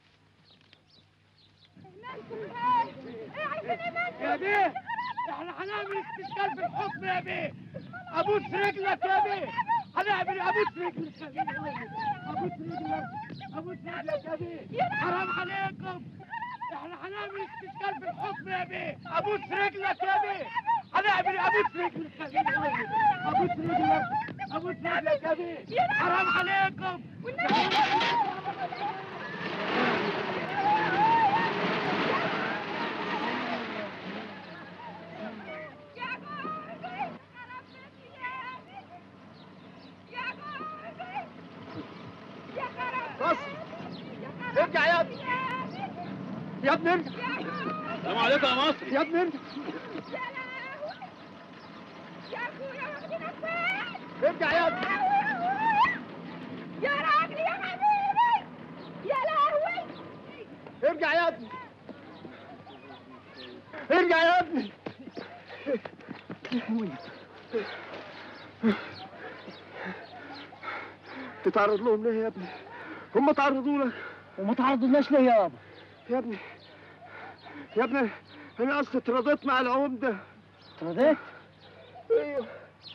يا بيه احنا هنعمل استشكال في الحكم يا بيه ابوس رجلك يا بيه هنعمل ابوس رجلك يا بيه ابوس رجلك ابوس رجلك يا بيه حرام عليكم احنا هنعمل استشكال في الحكم يا بيه ابوس رجلك يا بيه هنعمل ابوس رجلك يا بيه ابوس رجلك ابوس رجلك يا بيه حرام عليكم مصر ارجع يا ابني يا ابني ارجع السلام عليكم يا مصر يا ابني ارجع ارجع يا ابني يا راجل يا حبيبي يا لهوي ارجع يا ابني ارجع يا ابني تتعرض لهم ليه يا ابني هم تعرضوا لك وما تعرضناش ليه يابا يا ابني يا ابني انا اصلا اترضيت مع العمده اترضيت ايوه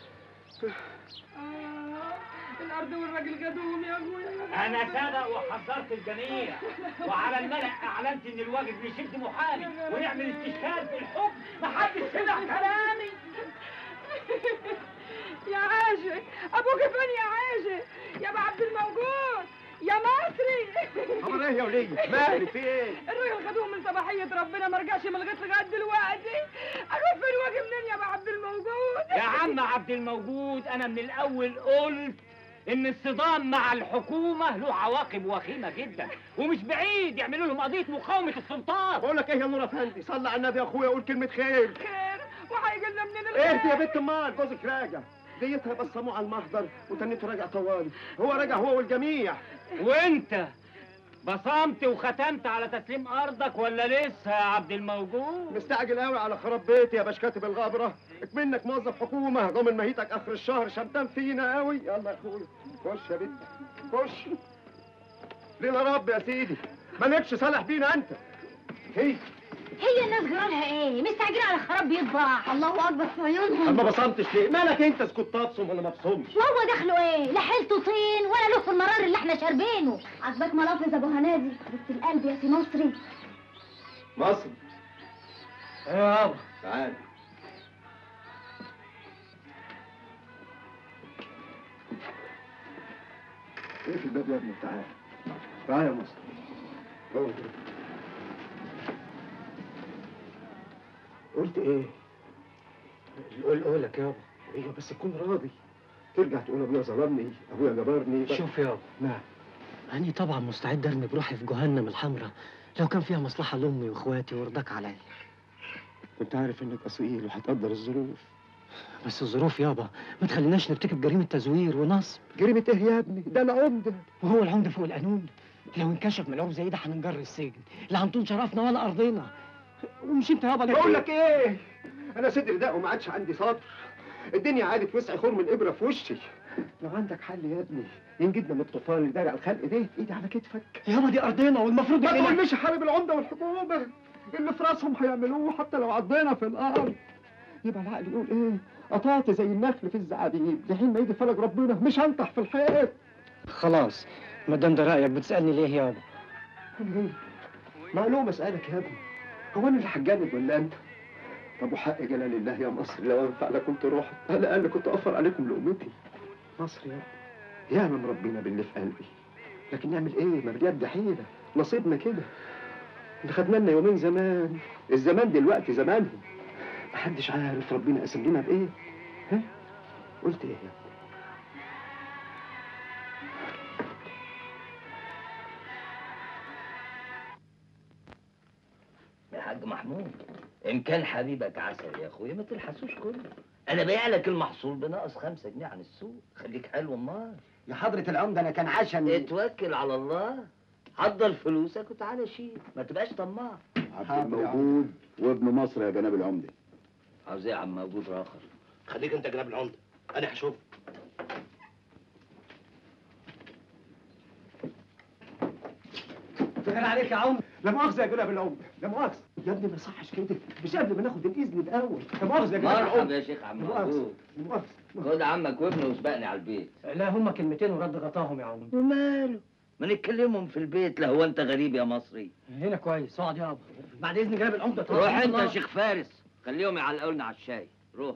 الارض والراجل قدوم يا ابويا انا سبق وحذرت الجميع وعلى الملأ اعلنت ان الواجب يشد محامي ويعمل استشهاد في الحكم محدش سمع كلامي يا عاشق ابوك فين يا عاشق يا ابو عبد الموجود يا مصري خبر ايه يا وليه مالي في ايه الراجل خدوه من صباحية ربنا ما رجعش من الغيط لغاية دلوقتي اروح فين واجي منين يا ابو عبد الموجود يا عم عبد الموجود انا من الاول قلت ان الصدام مع الحكومه له عواقب وخيمه جدا ومش بعيد يعملوا لهم قضيه مقاومه السلطات بقول لك ايه يا نور افندي صلي على النبي يا اخويا قول كلمه خير خير وهيجي لنا منين الخير ايه يا بنت امال جوزك راجع ديتها بصموه على المحضر وتنيته راجع طوالي هو راجع هو والجميع وانت بصمت وختمت على تسليم ارضك ولا لسه يا عبد الموجود مستعجل قوي على خراب بيتي يا باش كاتب الغبره اكمنك موظف حكومه ضامن مهيتك اخر الشهر شمتان فينا قوي يلا يا اخويا خش يا بنت خش لينا رب يا سيدي مالكش صالح بينا انت هي هي الناس جرالها ايه مستعجلة على خراب بيطبع الله اكبر في عيونهم ما بصمتش ليه مالك انت اسكت تبصم ولا ما بصمش وهو دخله ايه لا حيلته طين ولا له في المرار اللي احنا شاربينه عجبك ملافظ ابو هنادي بس القلب يا سي مصري مصر ايه يابا تعال ايه في الباب يا ابني تعال تعال يا مصر هو كده. قلت ايه؟ قول قولك يابا ايوه بس تكون راضي ترجع تقول ابويا ظلمني ابويا جبرني شوف يابا نعم أنا طبعا مستعد أرمي بروحي في جهنم الحمراء لو كان فيها مصلحة لأمي وإخواتي ورضاك عليا كنت عارف انك اصيل وهتقدر الظروف بس الظروف يابا ما تخليناش نرتكب جريمة تزوير ونصب جريمة ايه يا ابني؟ ده انا عمدة وهو العمدة فوق القانون لو انكشف من عمر زي ده هننجر السجن لا هنطول شرفنا ولا أرضنا ومش انت يابا اللي- بقول لك ايه؟ انا صدري ده وما عادش عندي صدر الدنيا عادت وسع خرم الابره في وشي لو عندك حل يا ابني ينجدنا من الطوفان اللي دارع الخلق ده ايدي على كتفك يابا دي أرضنا والمفروض ما إننا- تقوليش حارب العمده والحكومه اللي في راسهم هيعملوه حتى لو عضينا في الارض يبقى العقل يقول ايه قطعت زي النخل في الزعابيب لحين ما يجي فرج ربنا مش هنطح في الحيط خلاص ما دام ده رأيك بتسألني ليه يابا أنا إيه؟ معلومة اسألك يا ابني هو انا اللي هتجند ولا انت؟ طب وحق جلال الله يا مصر لو انفع لكم تروحوا على الاقل كنت اوفر عليكم لقمتي مصر يا ابني يعلم ربنا باللي في قلبي لكن نعمل ايه ما باليد حيلة نصيبنا كده اللي خدنا لنا يومين زمان الزمان دلوقتي زمانهم محدش عارف ربنا قسم لنا بايه ها قلت ايه يا ابني يا حاج محمود ان كان حبيبك عسل يا اخويا ما تلحسوش كله انا بايع لك المحصول بناقص خمسة جنيه عن السوق خليك حلو امال يا حضرة العمدة أنا كان عشم اتوكل على الله حضر فلوسك وتعالى شيل ما تبقاش طماع عبد الموجود وابن مصر يا جناب العمدة عاوز ايه يا عم موجود راخر خليك أنت جناب العمدة أنا هشوف فخر عليك يا عمر لا مؤاخذة يا جناب العمدة لا مؤاخذة يا ابني ما يصحش كده مش قبل ما ناخد الإذن الأول لا مؤاخذة يا جناب مرحبا العمدة يا شيخ عم لا مؤاخذة موجود لا مؤاخذة خد عمك وابنه وسبقني على البيت لا هما كلمتين ورد غطاهم يا عم وماله ما نتكلمهم في البيت لا هو انت غريب يا مصري هنا كويس اقعد يابا بعد إذن جناب العمدة روح انت الله. يا شيخ فارس خليهم يعلقوا لنا على الشاي روح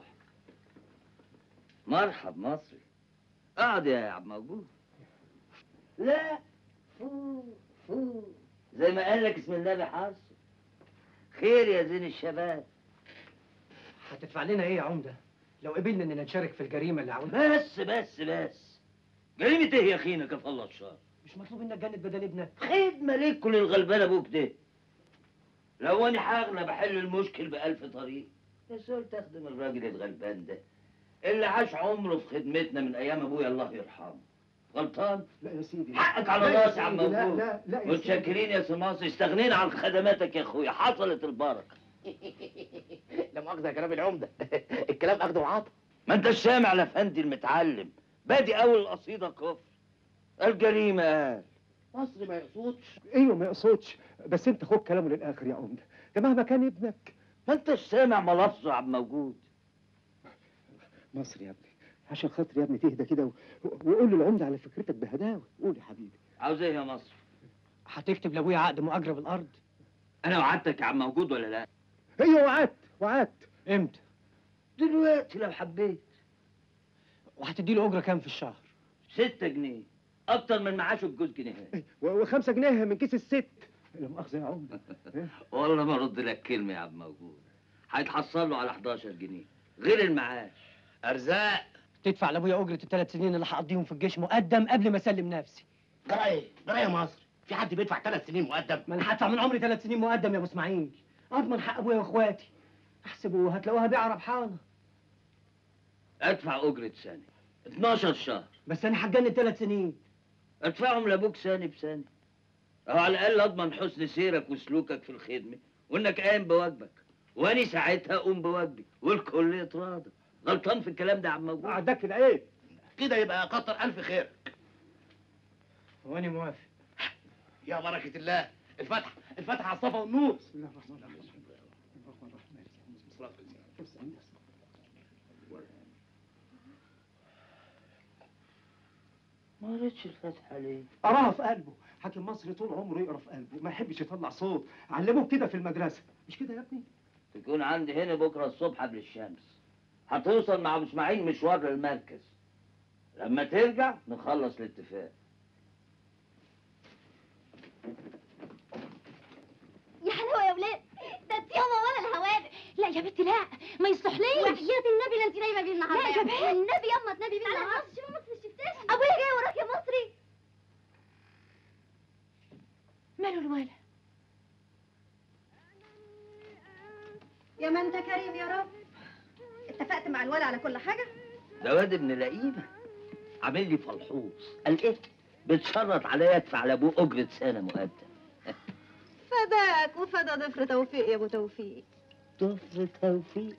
مرحب مصري اقعد يا عم موجود لا فو فو زي ما قال لك اسم الله بحرص خير يا زين الشباب هتدفع لنا ايه يا عمدة لو قبلنا اننا نشارك في الجريمة اللي عملها بس بس بس جريمة ايه يا اخينا كفى الله الشر مش مطلوب منك جنة بدل ابنك خدمة ليك كل الغلبان ابوك ده لو انا حاغنى بحل المشكل بألف طريق بس قلت اخدم الراجل الغلبان ده اللي عاش عمره في خدمتنا من ايام ابويا الله يرحمه غلطان لا يا سيدي حقك على لا يا راسي يا عم سيدي، لا موجود لا لا يا سيدي. متشكرين يا سماصي استغنينا عن خدماتك يا اخويا حصلت البركه لا مؤاخذة يا جناب العمدة الكلام أخده وعطا ما انت سامع لفندي المتعلم بادي اول القصيده كفر الجريمه قال مصر ما يقصدش ايوه ما يقصدش بس انت خد كلامه للاخر يا عمده ده مهما كان ابنك ما انتش سامع ملفظه يا عم موجود مصر يا ابني عشان خاطر يا ابني تهدى كده و... وقول للعمده على فكرتك بهداوه قول يا حبيبي عاوز ايه يا مصر هتكتب لابويا عقد مؤجرة بالارض انا وعدتك يا عم موجود ولا لا ايوه وعدت وعدت امتى دلوقتي لو حبيت وهتدي له اجرة كام في الشهر ستة جنيه اكتر من معاشه بجوز جنيه و- وخمسة جنيه من كيس الست لا مؤاخذة يا عمده والله ما ارد لك كلمه يا عم موجود هيتحصل له على 11 جنيه غير المعاش أرزاق تدفع لابويا اجره الثلاث سنين اللي هقضيهم في الجيش مقدم قبل ما اسلم نفسي جرى ايه؟ جرى يا مصر؟ في حد بيدفع ثلاث سنين مقدم؟ ما انا هدفع من عمري ثلاث سنين مقدم يا ابو اسماعيل اضمن حق ابويا واخواتي احسبوا هتلاقوها بيعه ربحانه ادفع اجره سنه 12 شهر بس انا هتجنن ثلاث سنين ادفعهم لابوك سنه بسنه اهو على الاقل اضمن حسن سيرك وسلوكك في الخدمه وانك قايم بواجبك واني ساعتها اقوم بواجبي والكل يتراضى غلطان في الكلام ده يا عم موجود عداك كده ايه؟ كده يبقى كتر الف خير وانا موافق يا بركه الله الفتح الفتح على الصفا والنور بسم الله الرحمن الرحيم ما قريتش الفاتحه ليه؟ قراها في قلبه حاكم مصري طول عمره يقرا في قلبه ما يحبش يطلع صوت علموه كده في المدرسه مش كده يا ابني تكون عندي هنا بكره الصبح قبل الشمس هتوصل مع ابو اسماعيل مشوار للمركز لما ترجع نخلص الاتفاق يا حلاوه يا ولاد ده انت ياما ولا الهوادئ لا يا بنتي لا ما يصلحليش وحياة النبي لا انت نايمه بيه النهارده لا يا جمال النبي ياما تنبي بيه النهارده شوفي مصر شفتاش ابويا جاي وراك يا مصري ماله الولد يا ما انت كريم يا رب اتفقت مع الولد على كل حاجه ده واد ابن لئيمه عامل لي فلحوص قال ايه؟ بتشرط عليا ادفع لابوه اجره سنه مقدم فداك وفدا ضفر توفيق يا ابو توفيق ضفر توفيق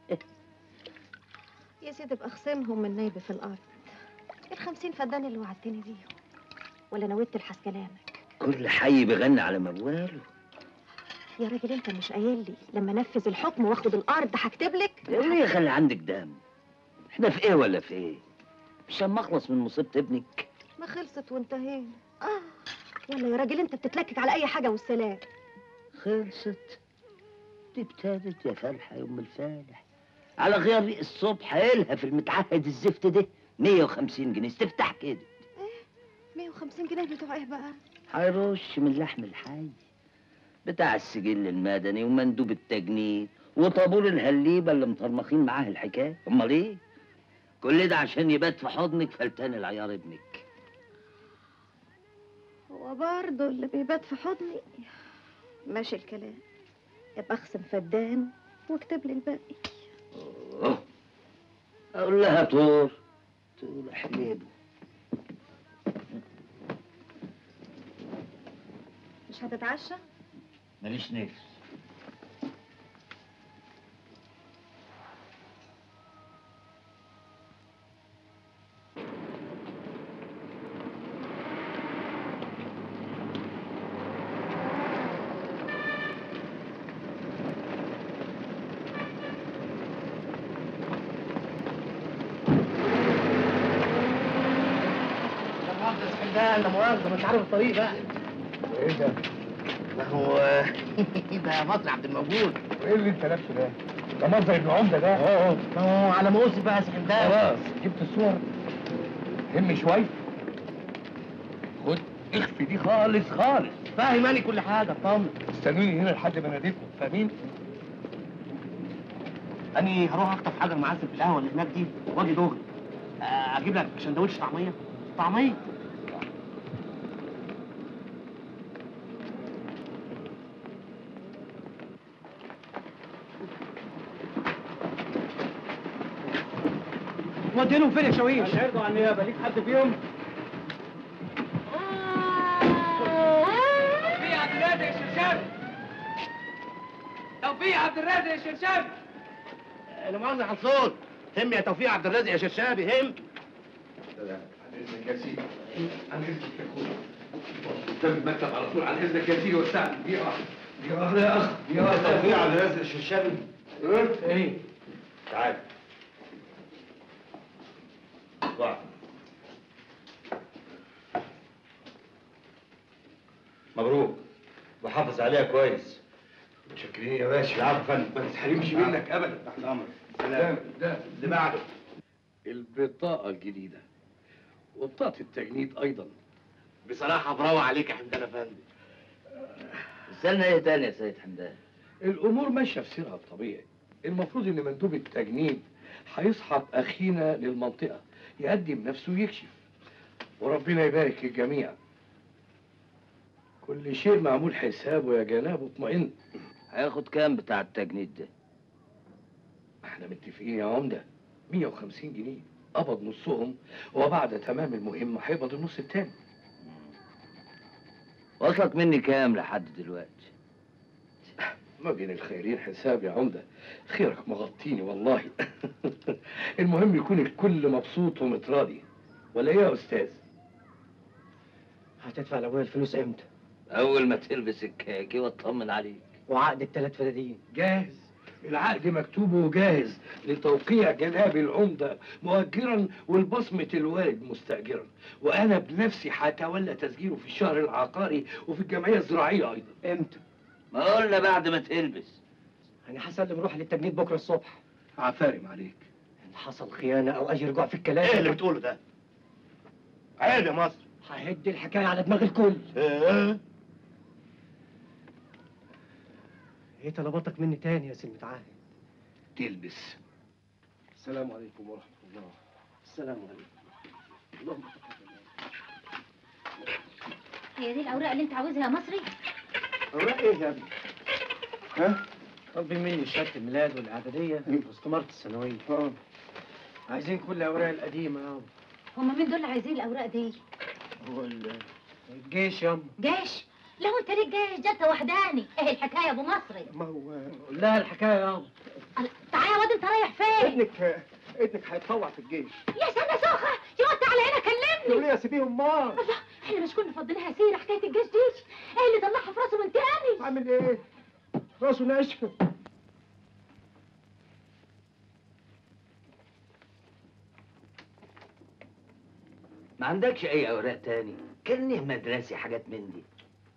يا سيدي ابقى اخصمهم من نايبه في الارض الخمسين فدان اللي وعدتني بيهم ولا نويت تلحس كلامك كل حي بيغني على مواله يا راجل انت مش قايل لي لما نفذ الحكم واخد الارض هكتب لك ليه خلي عندك دم احنا في ايه ولا في ايه مش اما اخلص من مصيبه ابنك ما خلصت وانتهينا اه يلا يا راجل انت بتتلكك على اي حاجه والسلام خلصت دي ابتدت يا فالحه يا ام الفالح على غير الصبح قايلها في المتعهد الزفت ده 150 جنيه استفتح كده 150 جنيه بتوع ايه بقى هيرش من لحم الحي بتاع السجل المدني ومندوب التجنيد وطابور الهليبه اللي مطرمخين معاه الحكايه امال ايه كل ده عشان يبات في حضنك فلتان العيار ابنك هو برضه اللي بيبات في حضني ماشي الكلام ابقى اخصم فدان واكتب لي الباقي أوه. اقول لها طور تقول حليب مش هتتعشى ماليش نفس لا مؤاخذة يا سحندان لا مؤاخذة ما انت عارف الطريق بقى ايه ده؟ ما هو ده مصر عبد الموجود وايه اللي انت لابسه ده؟ ده منظر ابن عمده ده اه ما هو على ما اوصف بقى يا سحندان خلاص جبت الصور هم شويه خد اخفي دي خالص خالص فاهماني كل حاجة اطمن استنوني هنا لحد ما ناديكم فاهمين؟ اني هروح اخطف حجر معسل في القهوة اللي هناك دي واجي دغري آه، اجيب لك سندوتش طعمية طعمية ودينهم فين يا شاويش؟ هيرضوا عن النيابه ليك حد فيهم؟ توفيق عبد الرازق الشرشابي توفيق عبد الرازق الشرشابي لا مؤاخذة على الصوت هم يا توفيق عبد الرازق يا شرشابي هم عن اذنك يا سيدي عن اذنك يا اخويا قدام المكتب على طول عن اذنك يا سيدي وسعني دقيقه واحده دقيقه واحده يا اخ دقيقه واحده توفيق عبد الرازق الشرشابي ايه؟ ايه؟ تعال واحد. مبروك وحافظ عليها كويس متشكرين يا باشا العفو يا فندم ما تتحرمش منك ابدا تحت امرك ده ده اللي بعده البطاقه الجديده وبطاقه التجنيد ايضا بصراحة برافو عليك يا حمدان افندي استنى ايه تاني يا سيد حمدان الامور ماشيه في سيرها الطبيعي المفروض ان مندوب التجنيد هيصحب اخينا للمنطقه يقدم نفسه ويكشف وربنا يبارك الجميع كل شيء معمول حسابه يا جناب اطمئن هياخد كام بتاع التجنيد ده احنا متفقين يا عمده 150 جنيه قبض نصهم وبعد تمام المهمه هيقبض النص التاني وصلك مني كام لحد دلوقتي ما بين الخيرين حساب يا عمده خيرك مغطيني والله المهم يكون الكل مبسوط ومتراضي ولا ايه يا استاذ هتدفع لابويا الفلوس امتى؟ اول ما تلبس الكاكي واطمن عليك وعقد الثلاث فدادين جاهز العقد مكتوب وجاهز لتوقيع جناب العمدة مؤجرا والبصمة الوالد مستأجرا وأنا بنفسي هتولى تسجيله في الشهر العقاري وفي الجمعية الزراعية أيضا امتى؟ ما قلنا بعد ما تلبس انا هسلم روحي للتجنيد بكره الصبح عفارم عليك ان حصل خيانه او اي رجوع في الكلام ايه اللي بتقوله ده؟ عيب يا مصر ههد الحكايه على دماغ الكل ايه ايه طلباتك مني تاني يا سلمة عاهد تلبس السلام عليكم ورحمة الله السلام عليكم اللهم هي دي الاوراق اللي انت عاوزها يا مصري أوراق إيه يا ابني؟ ها؟ طالبين مني شهاده الميلاد والاعداديه واستماره الثانويه اه عايزين كل الاوراق القديمه يابا هما مين دول اللي عايزين الاوراق دي هو ال- الجيش يابا جيش لو انت ليك جيش ده انت وحداني ايه الحكايه يا ابو مصري ما هو لا الحكايه يابا تعالى يا واد انت رايح فين ابنك ابنك هيتطوع في الجيش يا سنه سخه يا واد تعالى هنا كلمني تقول لي يا سيبيهم مار الله احنا مش كنا فاضلينها سيره حكايه الجيش دي ايه اللي طلعها في راسه من تاني عامل ايه؟ راسه ناشفه ما عندكش اي اوراق تاني كانه مدرسي حاجات من دي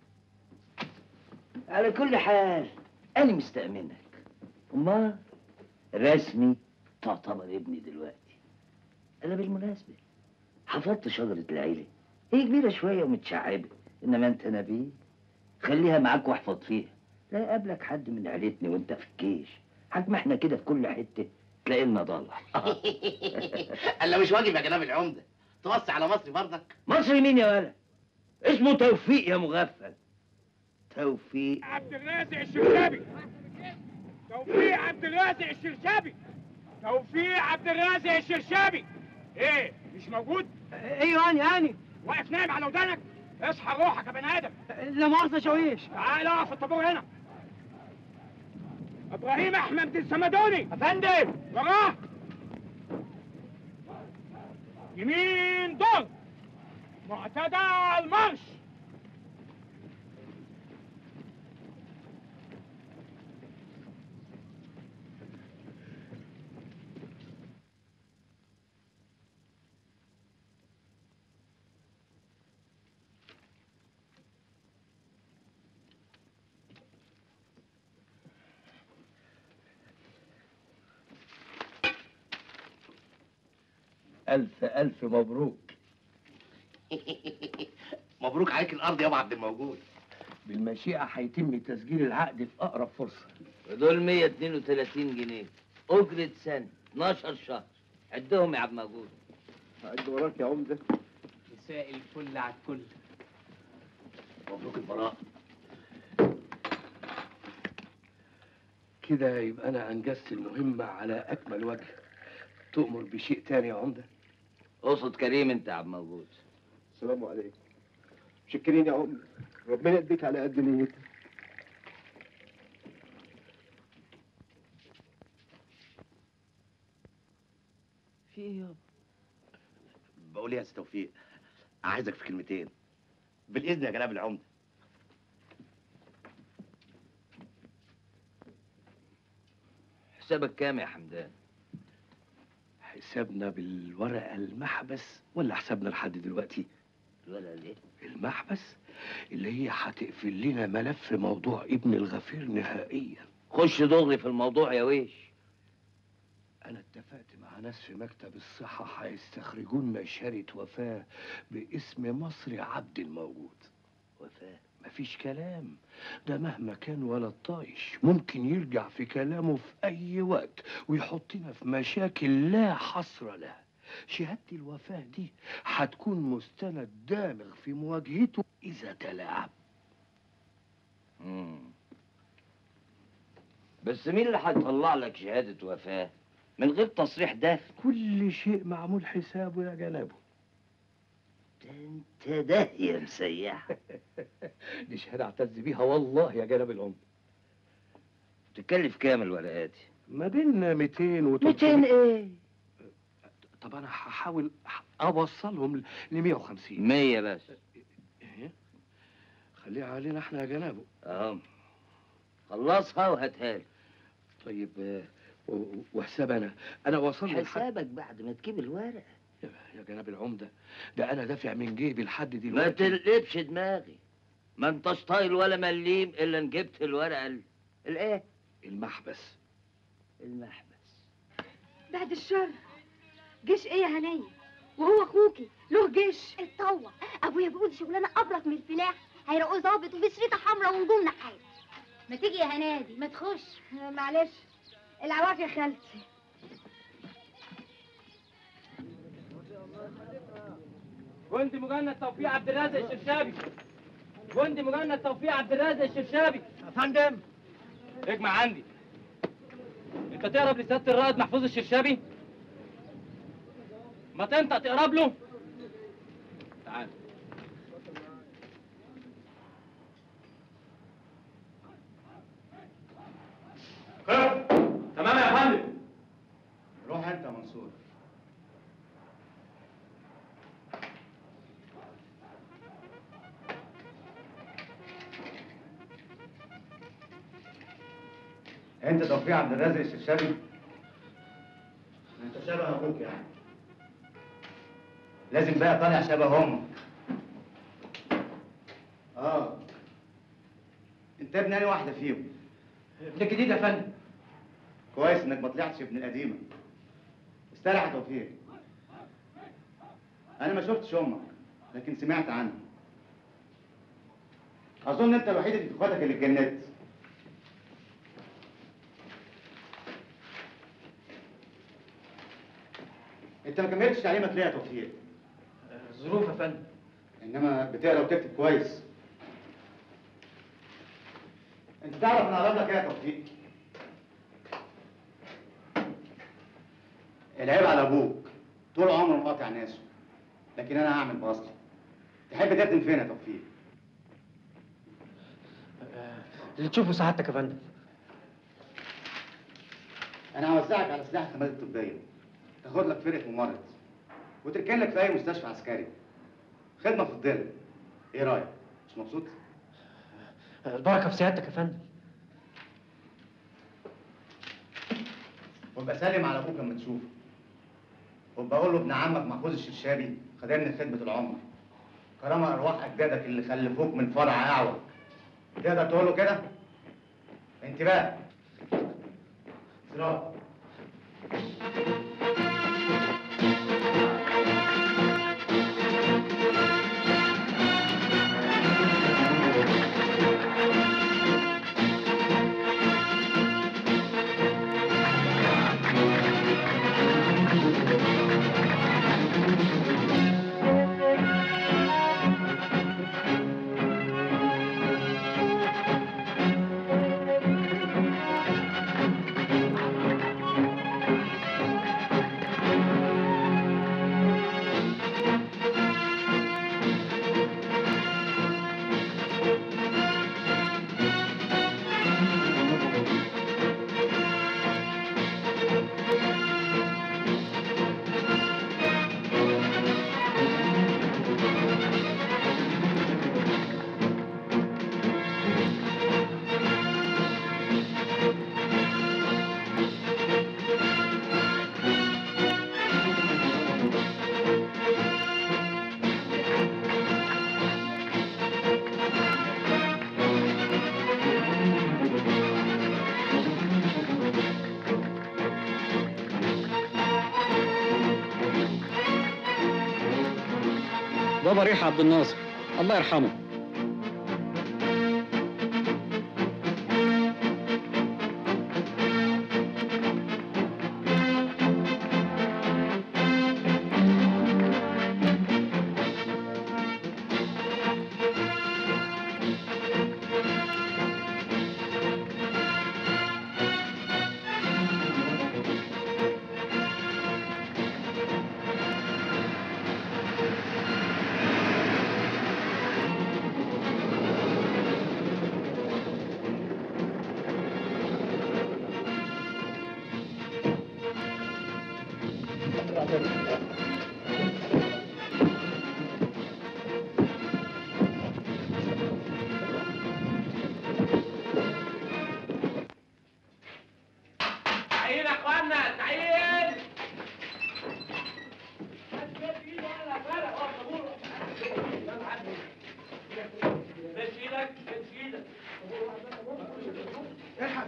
على كل حال انا مستأمنك امال رسمي تعتبر ابني دلوقتي انا بالمناسبة حفظت شجرة العيلة هي كبيرة شوية ومتشعبة انما انت نبي خليها معاك واحفظ فيها لا يقابلك حد من عيلتنا وانت في الجيش حجم احنا كده في كل حتة تلاقي لنا ضلع الا مش واجب يا جناب العمده توصي على مصر برضك مصري مين يا ولد اسمه توفيق يا مغفل توفيق عبد الرازق الشرشابي توفيق عبد الرازق الشرشابي توفيق عبد الرازق الشرشابي ايه مش موجود ايوه اني اني واقف نايم على ودانك اصحى روحك يا بني ادم لا مؤاخذه شويش تعال اقف في الطابور هنا ابراهيم احمد السمدوني افندم وراه يمين دور معتدى المرش ألف ألف مبروك مبروك عليك الارض يابا عبد الموجود بالمشيئة هيتم تسجيل العقد في أقرب فرصة ودول 132 جنيه أجرة سنة 12 شهر عدهم يا عبد موجود عد وراك يا عمدة مساء الفل على الكل مبروك البراءة كده يبقى أنا أنجزت المهمة على أكمل وجه تؤمر بشيء تاني يا عمدة اقصد كريم انت يا عبد موجود السلام عليكم شكرين يا عمدة ربنا يديك على قد نيتك في ايه يابا بقول ايه يا سي توفيق عايزك في كلمتين بالاذن يا جناب العمده حسابك كام يا حمدان حسابنا بالورقة المحبس ولا حسابنا لحد دلوقتي الولد ليه المحبس اللي هي هتقفل لنا ملف موضوع ابن الغفير نهائيا خش دغري في الموضوع يا ويش أنا اتفقت مع ناس في مكتب الصحة هيستخرجون لنا شهادة وفاة باسم مصري عبد الموجود وفاة ما مفيش كلام ده مهما كان ولد طايش ممكن يرجع في كلامه في أي وقت ويحطنا في مشاكل لا حصر لها شهادة الوفاة دي هتكون مستند دامغ في مواجهته إذا تلاعب مم. بس مين اللي هيطلع لك شهادة وفاة من غير تصريح داخل كل شيء معمول حسابه يا جنابه انت ده يا مسيح دي شهادة اعتز بيها والله يا جناب الأم تكلف كام الورقات دي؟ ما بين 200 و 200 ايه؟ طب أنا هحاول أوصلهم ل 150 100 بس إيه؟ خليها علينا احنا يا جنابه اه خلصها وهاتها لي طيب آه، و- و- وحساب أنا أنا وصل لي لحد- حسابك بعد ما تجيب الورقة يا يا جناب العمدة ده أنا دافع من جيبي لحد ما دلوقتي تقلبش دماغي ما انتش طايل ولا مليم الا ان جبت الورقه ال- الايه المحبس المحبس بعد الشر جيش ايه يا هنية وهو اخوكي له جيش اتطوع ابويا بيقول شغلانه ابرك من الفلاح هيرقوا ظابط وبسريطه حمراء ونجوم نحات ما تيجي يا هنادي ما تخش معلش العواف يا خالتي جندي مجند توفيق عبد الرازق الشرشابي جندي مجند توفيق عبد الرازق الشرشابي يا فندم اجمع عندي انت تقرب لسياده الرائد محفوظ الشرشابي ما تنطق تقرب له تعال تمام يا فندم روح انت يا منصور انت توفيق عبد الرازق الشرشابي انت شبه ابوك يعني لازم بقى طالع شبه امك اه انت ابن انهي واحده فيهم ابن الجديد يا فندم كويس انك ما طلعتش ابن القديمه استريح يا توفيق انا ما شفتش امك لكن سمعت عنها اظن انت الوحيد اللي في اخواتك اللي اتجننت انت ما كملتش تعليمك ليه يا توفيق ظروف يا فندم انما بتقرا وتكتب كويس انت تعرف انا اقرب لك ايه يا توفيق العيب على ابوك طول عمره مقاطع ناسه لكن انا هعمل باصلي تحب تخدم فين يا توفيق اللي تشوفه سعادتك يا فندم انا هوزعك على سلاح الخدمات الطبيه تاخد لك فرقه ممرض وتركن لك في اي مستشفى عسكري خدمه في الظل ايه رايك مش مبسوط البركه في سيادتك يا فندم وابقى سلم على ابوك لما تشوفه وابقى اقول له ابن عمك محفوظ الشرشابي خدمني خدمه العمر كرامه ارواح اجدادك اللي خلفوك من فرع اعوج تقدر تقول له كده انتباه سراج بابا ريح عبد الناصر الله يرحمه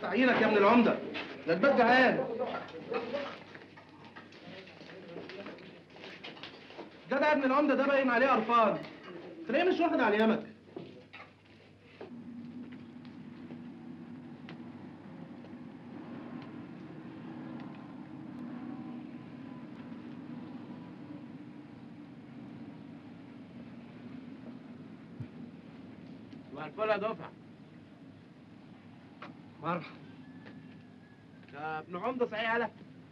تعيينك يا ابن العمده لا تبقى جعان جدع ابن العمده ده باين عليه قرفان تلاقيه مش واخد على يمك صباح الفل يا دفعه مرحبا ده ابن عمده صحيح على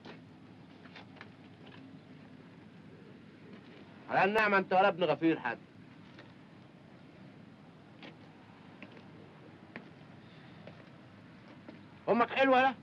على النعمه انت ولا ابن غفير حد امك حلوه لا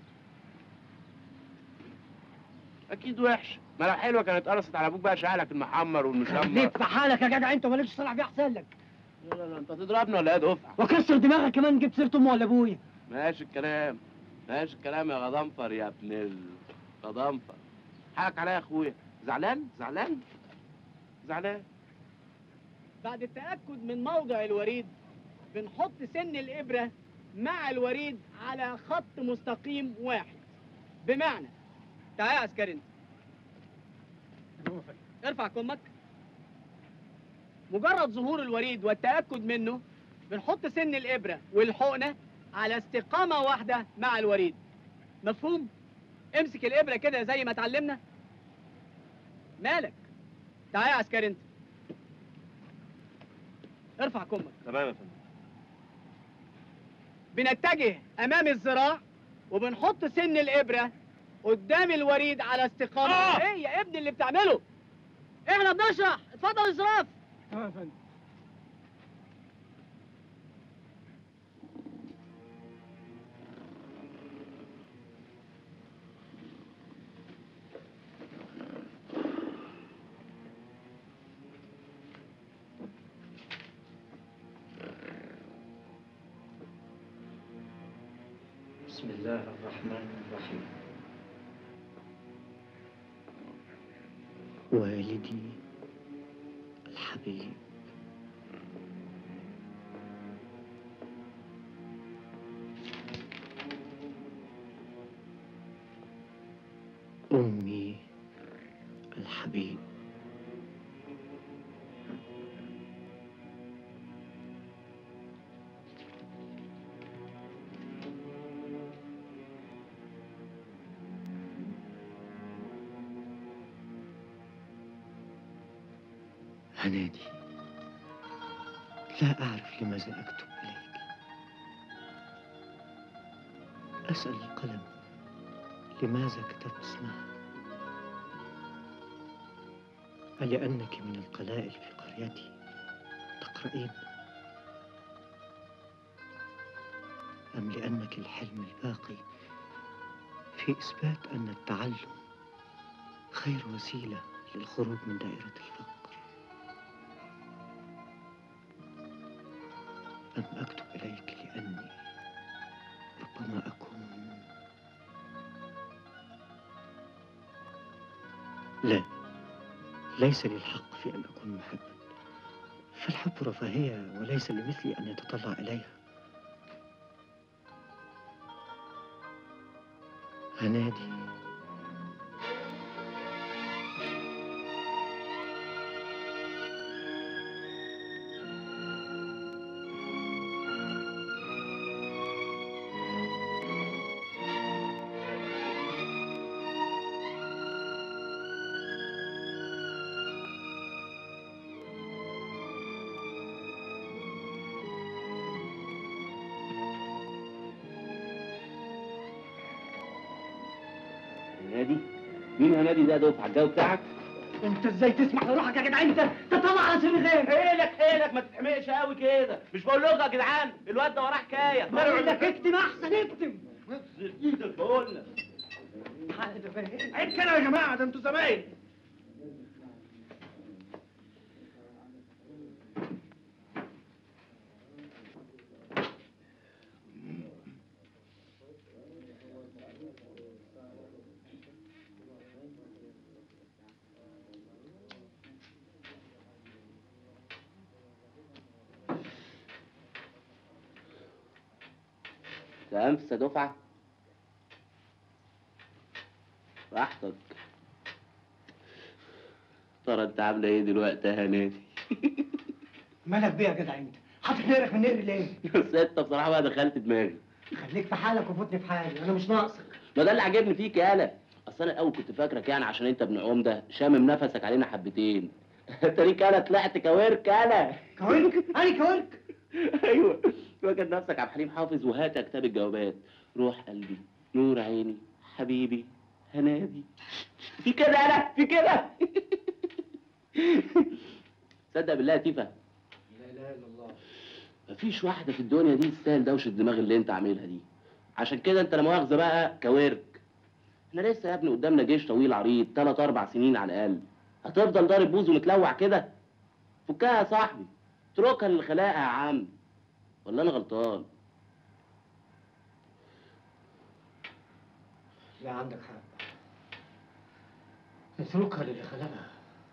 اكيد وحش ما لو حلوه كانت قرصت على ابوك بقى شعلك المحمر والمشمر ليك في حالك يا جدع انت مالكش صلاح فيه احسن لك لا لا لا انت تضربني ولا ايه يا دفعه وكسر دماغك كمان جبت سيره امه ولا ابويا ماشي الكلام ماشي الكلام يا غضنفر يا ابن ال غضنفر حقك عليا يا اخويا زعلان زعلان زعلان بعد التأكد من موضع الوريد بنحط سن الإبرة مع الوريد على خط مستقيم واحد بمعنى تعال يا عسكري انت ارفع كمك مجرد ظهور الوريد والتأكد منه بنحط سن الإبرة والحقنة على استقامة واحدة مع الوريد مفهوم؟ امسك الإبرة كده زي ما اتعلمنا مالك تعال يا عسكري انت ارفع كمك تمام يا فندم بنتجه امام الذراع وبنحط سن الابره قدام الوريد على استقامه آه! ايه يا ابني اللي بتعمله احنا بنشرح اتفضل اسراف اه يا فندم بسم الله الرحمن الرحيم والدي الحبيب أمي الحبيب هنادي لا أعرف لماذا أكتب إليك أسأل القلم لماذا كتبت اسمها ألأنك من القلائل في قريتي تقرأين أم لأنك الحلم الباقي في إثبات أن التعلم خير وسيلة للخروج من دائرة الفقر أم أكتب إليك لأني ربما أكون لا ليس لي الحق في أن أكون محبا فالحب رفاهية وليس لمثلي أن يتطلع إليها هنادي هنادي مين هنادي ده دفعه الجو بتاعك انت ازاي تسمح لروحك يا جدع انت تطلع على سن غير حيلك حيلك ما تتحمقش قوي كده مش بقول لكم يا جدعان الواد ده وراه حكايه بقول لك اكتم احسن اكتم ايدك بقول لك عيب كده يا جماعه ده انتوا زمايل ده انفس يا دفعه راحتك ترى انت عامله ايه دلوقتي يا هنادي مالك بيه يا جدع انت حاطط نقرك من نقر ليه بس انت بصراحه بقى دخلت دماغي خليك في حالك وفوتني في حالي انا مش ناقصك ما ده اللي عجبني فيك يالا اصل انا الاول كنت فاكرك يعني عشان انت ابن عمده شامم نفسك علينا حبتين انت ليك انا طلعت كوارك انا كوارك انا كوارك ايوه فاكر نفسك عبد الحليم حافظ وهات يا كتاب الجوابات روح قلبي نور عيني حبيبي هنادي في كده انا في كده صدق بالله يا تيفا لا اله الا الله مفيش واحده في الدنيا دي تستاهل دوشه الدماغ اللي انت عاملها دي عشان كده انت لا مؤاخذه بقى كوارك احنا لسه يا ابني قدامنا جيش طويل عريض تلات اربع سنين على الاقل هتفضل ضارب بوز ومتلوع كده فكها يا صاحبي اتركها اللي خلاقها يا عم ولا انا غلطان لا عندك حق اتركها للي خلقها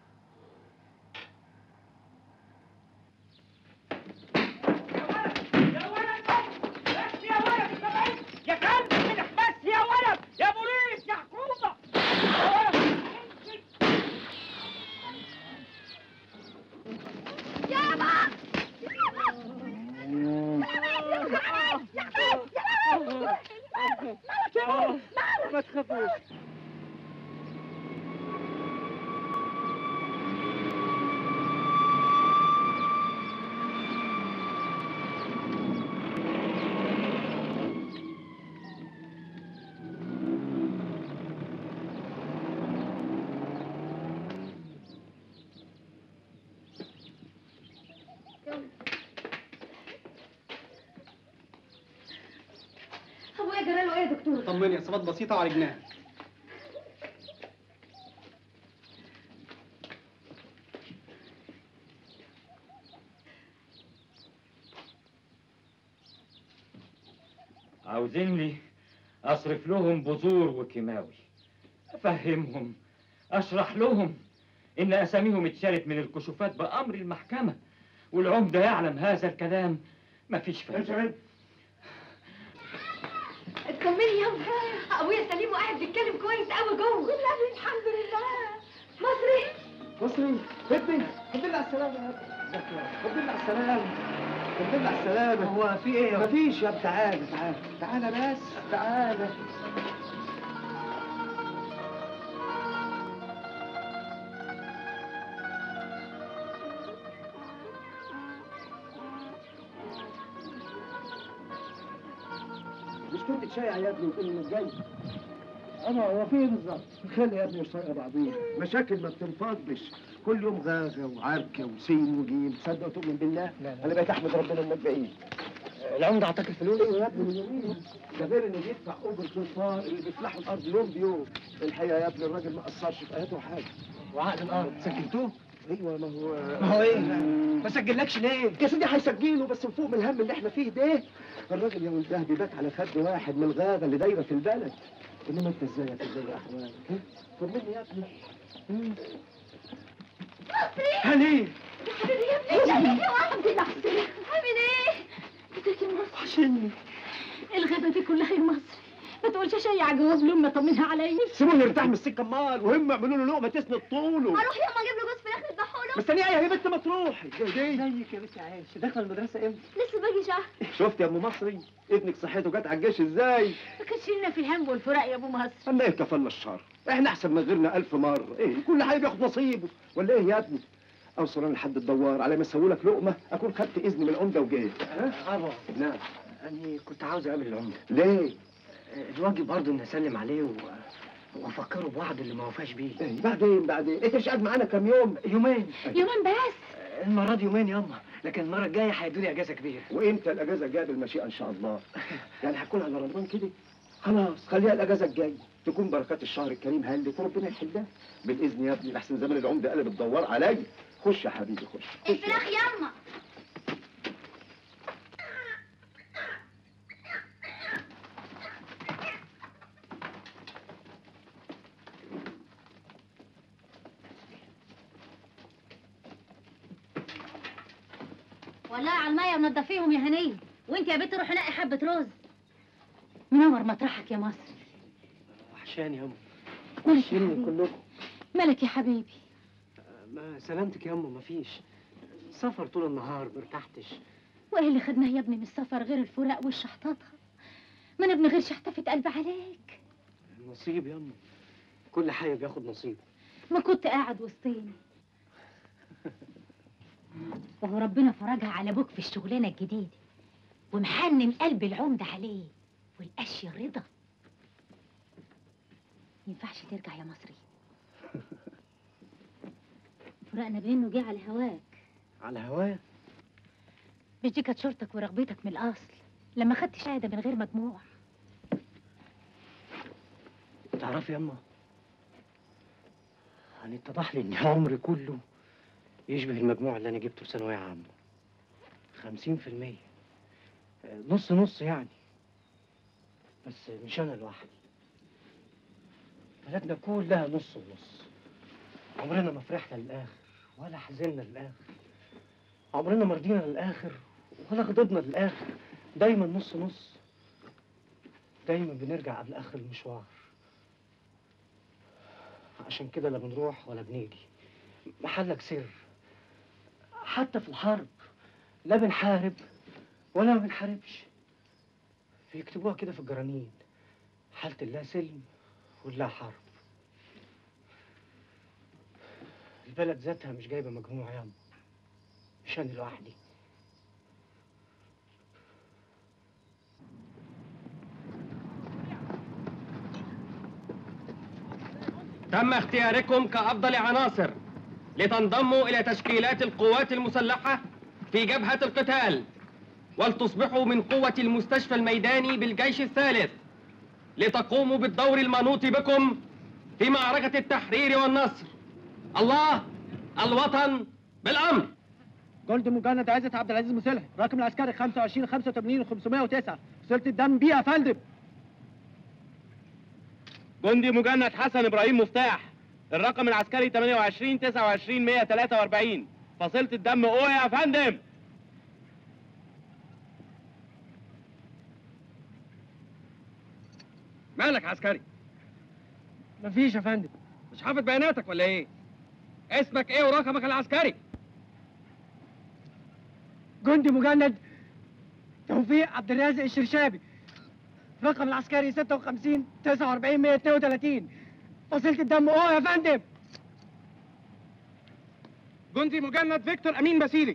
يا كلب منك بس يا ولد يا بوليس يا حكومة يا ولد يابا ما تخافوش ابويا جراله ايه يا دكتور طمني اصابات بسيطه وعالجناها عاوزيني اصرف لهم بذور وكيماوي افهمهم اشرح لهم ان اساميهم اتشالت من الكشوفات بامر المحكمه والعمده يعلم هذا الكلام مفيش فايده اطمني يا ابويا سليم وقاعد بيتكلم كويس قوي جوه والنبي الحمد لله مصري مصري ابني الحمد لله على السلامة يا ابني الحمد لله على السلامة الحمد لله على السلامة هو في ايه؟ مفيش يا ابني تعالى تعالى تعالى بس تعالى مش كنت تشيع يا ابني وتقول انك جاي انا هو في ايه بالظبط؟ خلي يا ابني مش طايقه بعضين مشاكل ما بتنفضش كل يوم غاغه وعركه وسين وجيم تصدق وتؤمن بالله انا بقيت احمد ربنا انك بعيد العمده اعطاك الفلوس؟ ايوه يا ابني من يومين ده غير انه بيدفع اجر الفار اللي بيفلحوا الارض يوم بيوم الحقيقه يا ابني الراجل ما قصرش في اياته حاجه وعقد الارض سجلتوه؟ ايوه ما هو ما هو ايه؟ ما سجلكش ليه؟ يا سيدي هيسجله بس فوق من الهم اللي احنا فيه ده الراجل يا ولده بيبات على خد واحد من الغابه اللي دايره في البلد انما انت ازاي ازاي احوالك ها؟ طمني يا ابني مم. هنيه يا حبيبي يا ابني يا واحد عامل ايه؟ ازيك يا مصر وحشني الغدا دي كلها يا مصر ما تقولش شيع جواب لامي طمنها عليا سيبوه يرتاح من السكه امال وهم اعملوا له لقمه تسند طوله اروح يوم اجيب له جوز فراخ يذبحوا له مستنيه يا بنت ما تروحي جاي ازيك يا بنت عايش داخله المدرسه امتى لسه باجي شهر شفت يا ام مصري ابنك صحته جت على الجيش ازاي ما كانش لنا في الهم والفراق يا ابو مصر الله يكفلنا الشر احنا احسن من غيرنا الف مره ايه كل حاجه بياخد نصيبه ولا ايه يا ابني اوصل انا لحد الدوار على ما اسوي لك لقمه اكون خدت اذن من العمده وجيت ها ابا نعم انا كنت عاوز اقابل العمده ليه الواجب برضه اني اسلم عليه و... وافكره بوعد اللي ما وفاش بيه إيه بعدين بعدين انت مش قاعد معانا كام يوم يومين يومين بس المره دي يومين ياما لكن المره الجايه هيدوا لي اجازه كبيره وامتى الاجازه الجايه بالمشيئه ان شاء الله يعني هتكون على رمضان كده خلاص خليها الاجازه الجايه تكون بركات الشهر الكريم هلت وربنا يحلها بالاذن يا ابني لحسن زمان العمده قلب الدوار عليا خش يا حبيبي خش خش الفراخ ياما والله على المية ونضفيهم يا هنية وانت يا بنت روحي نقي حبة رز منور مطرحك يا مصر وحشاني ياما مالك يا شيلني حبيبي كلكم مالك يا حبيبي ما سلامتك يا أمه مفيش سفر طول النهار مرتحتش وايه اللي خدناه يا ابني من السفر غير الفراق والشحططة ما انا ابن غير شحتفة قلب عليك نصيب يا أمه كل حي بياخد نصيبه ما كنت قاعد وسطيني وهو ربنا فرجها على ابوك في الشغلانة الجديدة ومحنن قلب العمدة عليه والاشياء رضا ينفعش ترجع يا مصري فراقنا بينه جه على هواك على هوايا مش دي كانت شرطك ورغبتك من الاصل لما خدت شهادة من غير مجموع تعرفي يا أمه يعني اتضح لي إن عمري كله يشبه المجموع اللي أنا جبته في ثانوية عامة خمسين في المية نص نص يعني بس مش أنا لوحدي بلدنا كلها نص ونص عمرنا ما فرحنا للآخر ولا حزنا للآخر عمرنا ما رضينا للآخر ولا غضبنا للآخر دايما نص نص دايما بنرجع قبل آخر المشوار عشان كده لا بنروح ولا بنيجي محلك سر حتى في الحرب لا بنحارب ولا ما بنحاربش بيكتبوها كده في الجرانين حالة اللا سلم واللا حرب البلد ذاتها مش جايبة مجموع ياما مش أنا لوحدي تم اختياركم كأفضل عناصر لتنضموا إلى تشكيلات القوات المسلحة في جبهة القتال ولتصبحوا من قوة المستشفى الميداني بالجيش الثالث لتقوموا بالدور المنوط بكم في معركة التحرير والنصر الله الوطن بالأمر جولد مجند عزت عبد العزيز مسلح رقم العسكري 25 85 509 وصلت الدم بيه يا فندم جندي مجند حسن ابراهيم مفتاح الرقم العسكري 28 29 143 فصيلة الدم او يا فندم مالك عسكري مفيش يا فندم مش حافظ بياناتك ولا ايه اسمك ايه ورقمك العسكري جندي مجند توفيق عبد الرازق الشرشابي رقم العسكري 56 49 132 فصيلة الدم او يا فندم جندي مجند فيكتور امين باسيلي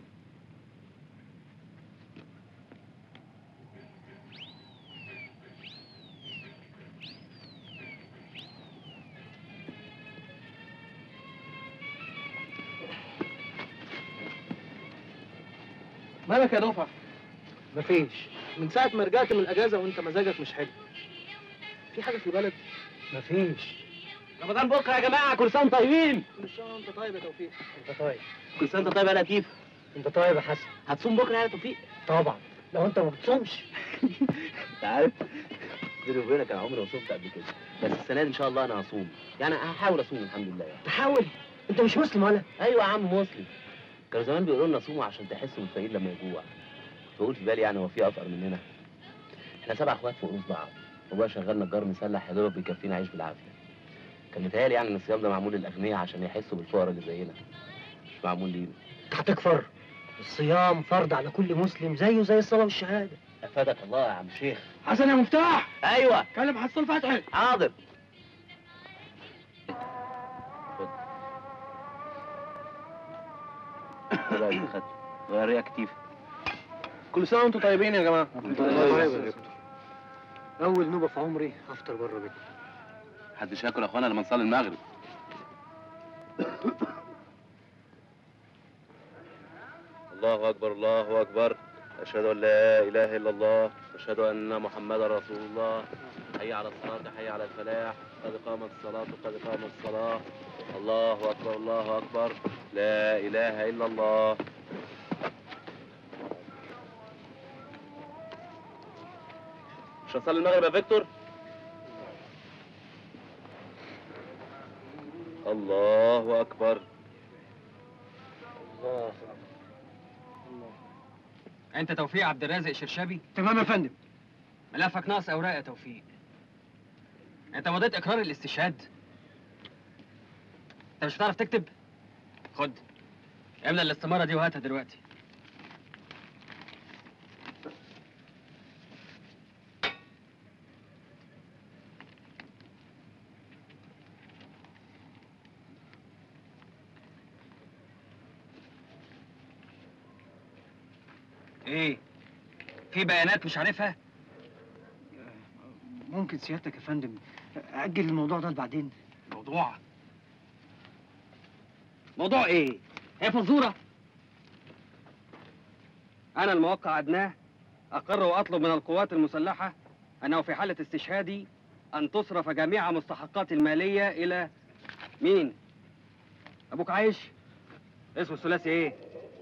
مالك يا دفعة؟ مفيش من ساعة ما رجعت من الأجازة وأنت مزاجك مش حلو. في حاجة في البلد؟ مفيش رمضان بكرة يا جماعة كل سنة وأنتم طيبين. كل سنة وأنت طيب يا توفيق. انت طيب كل سنة وأنت طيب يا لطيف. انت طيب يا حسن هتصوم بكرة يا توفيق؟ طبعا لو انت ما بتصومش انت عارف بيني وبينك انا عمري ما صمت قبل كده بس السنه دي ان شاء الله انا هصوم يعني هحاول اصوم الحمد لله يعني. تحاول انت مش مسلم ولا ايوه يا عم مسلم كانوا زمان بيقولوا لنا صوموا عشان تحسوا بالفقير لما يجوع فقلت في بالي يعني هو في افقر مننا احنا سبع اخوات فوق راس بعض وابويا شغال نجار مسلح يا دوبك بيكفينا عيش بالعافيه كان متهيألي يعني ان الصيام ده معمول للاغنياء عشان يحسوا بالفقراء اللي زينا مش معمول لينا انت هتكفر الصيام فرض على كل مسلم زيه زي الصلاه والشهاده افادك الله يا عم شيخ حسن يا مفتاح ايوه كلم حسن فتحي حاضر ايه رايك يا خدت غيريها كتيف كل سنة وأنتم طيبين يا جماعة. اول نوبه في عمري هفطر بره بيتنا محدش ياكل يا اخوانا لما نصلي المغرب الله اكبر الله اكبر اشهد ان لا اله الا الله اشهد ان محمدا رسول الله حي على الصلاه حي على الفلاح قد قامت الصلاه قد قامت الصلاه الله اكبر الله اكبر لا اله الا الله مش هنصلي المغرب يا فيكتور الله اكبر الله انت توفيق عبد الرازق الشرشابي تمام يا فندم ملفك ناقص اوراق يا توفيق انت مضيت اقرار الاستشهاد انت مش هتعرف تكتب خد املى الاستماره دي وهاتها دلوقتي ايه في بيانات مش عارفها ممكن سيادتك يا فندم أجل الموضوع ده لبعدين موضوع موضوع ايه هي فزوره انا الموقع عدناه اقر واطلب من القوات المسلحه انه في حاله استشهادي ان تصرف جميع مستحقات الماليه الى مين ابوك عايش اسمه الثلاثي ايه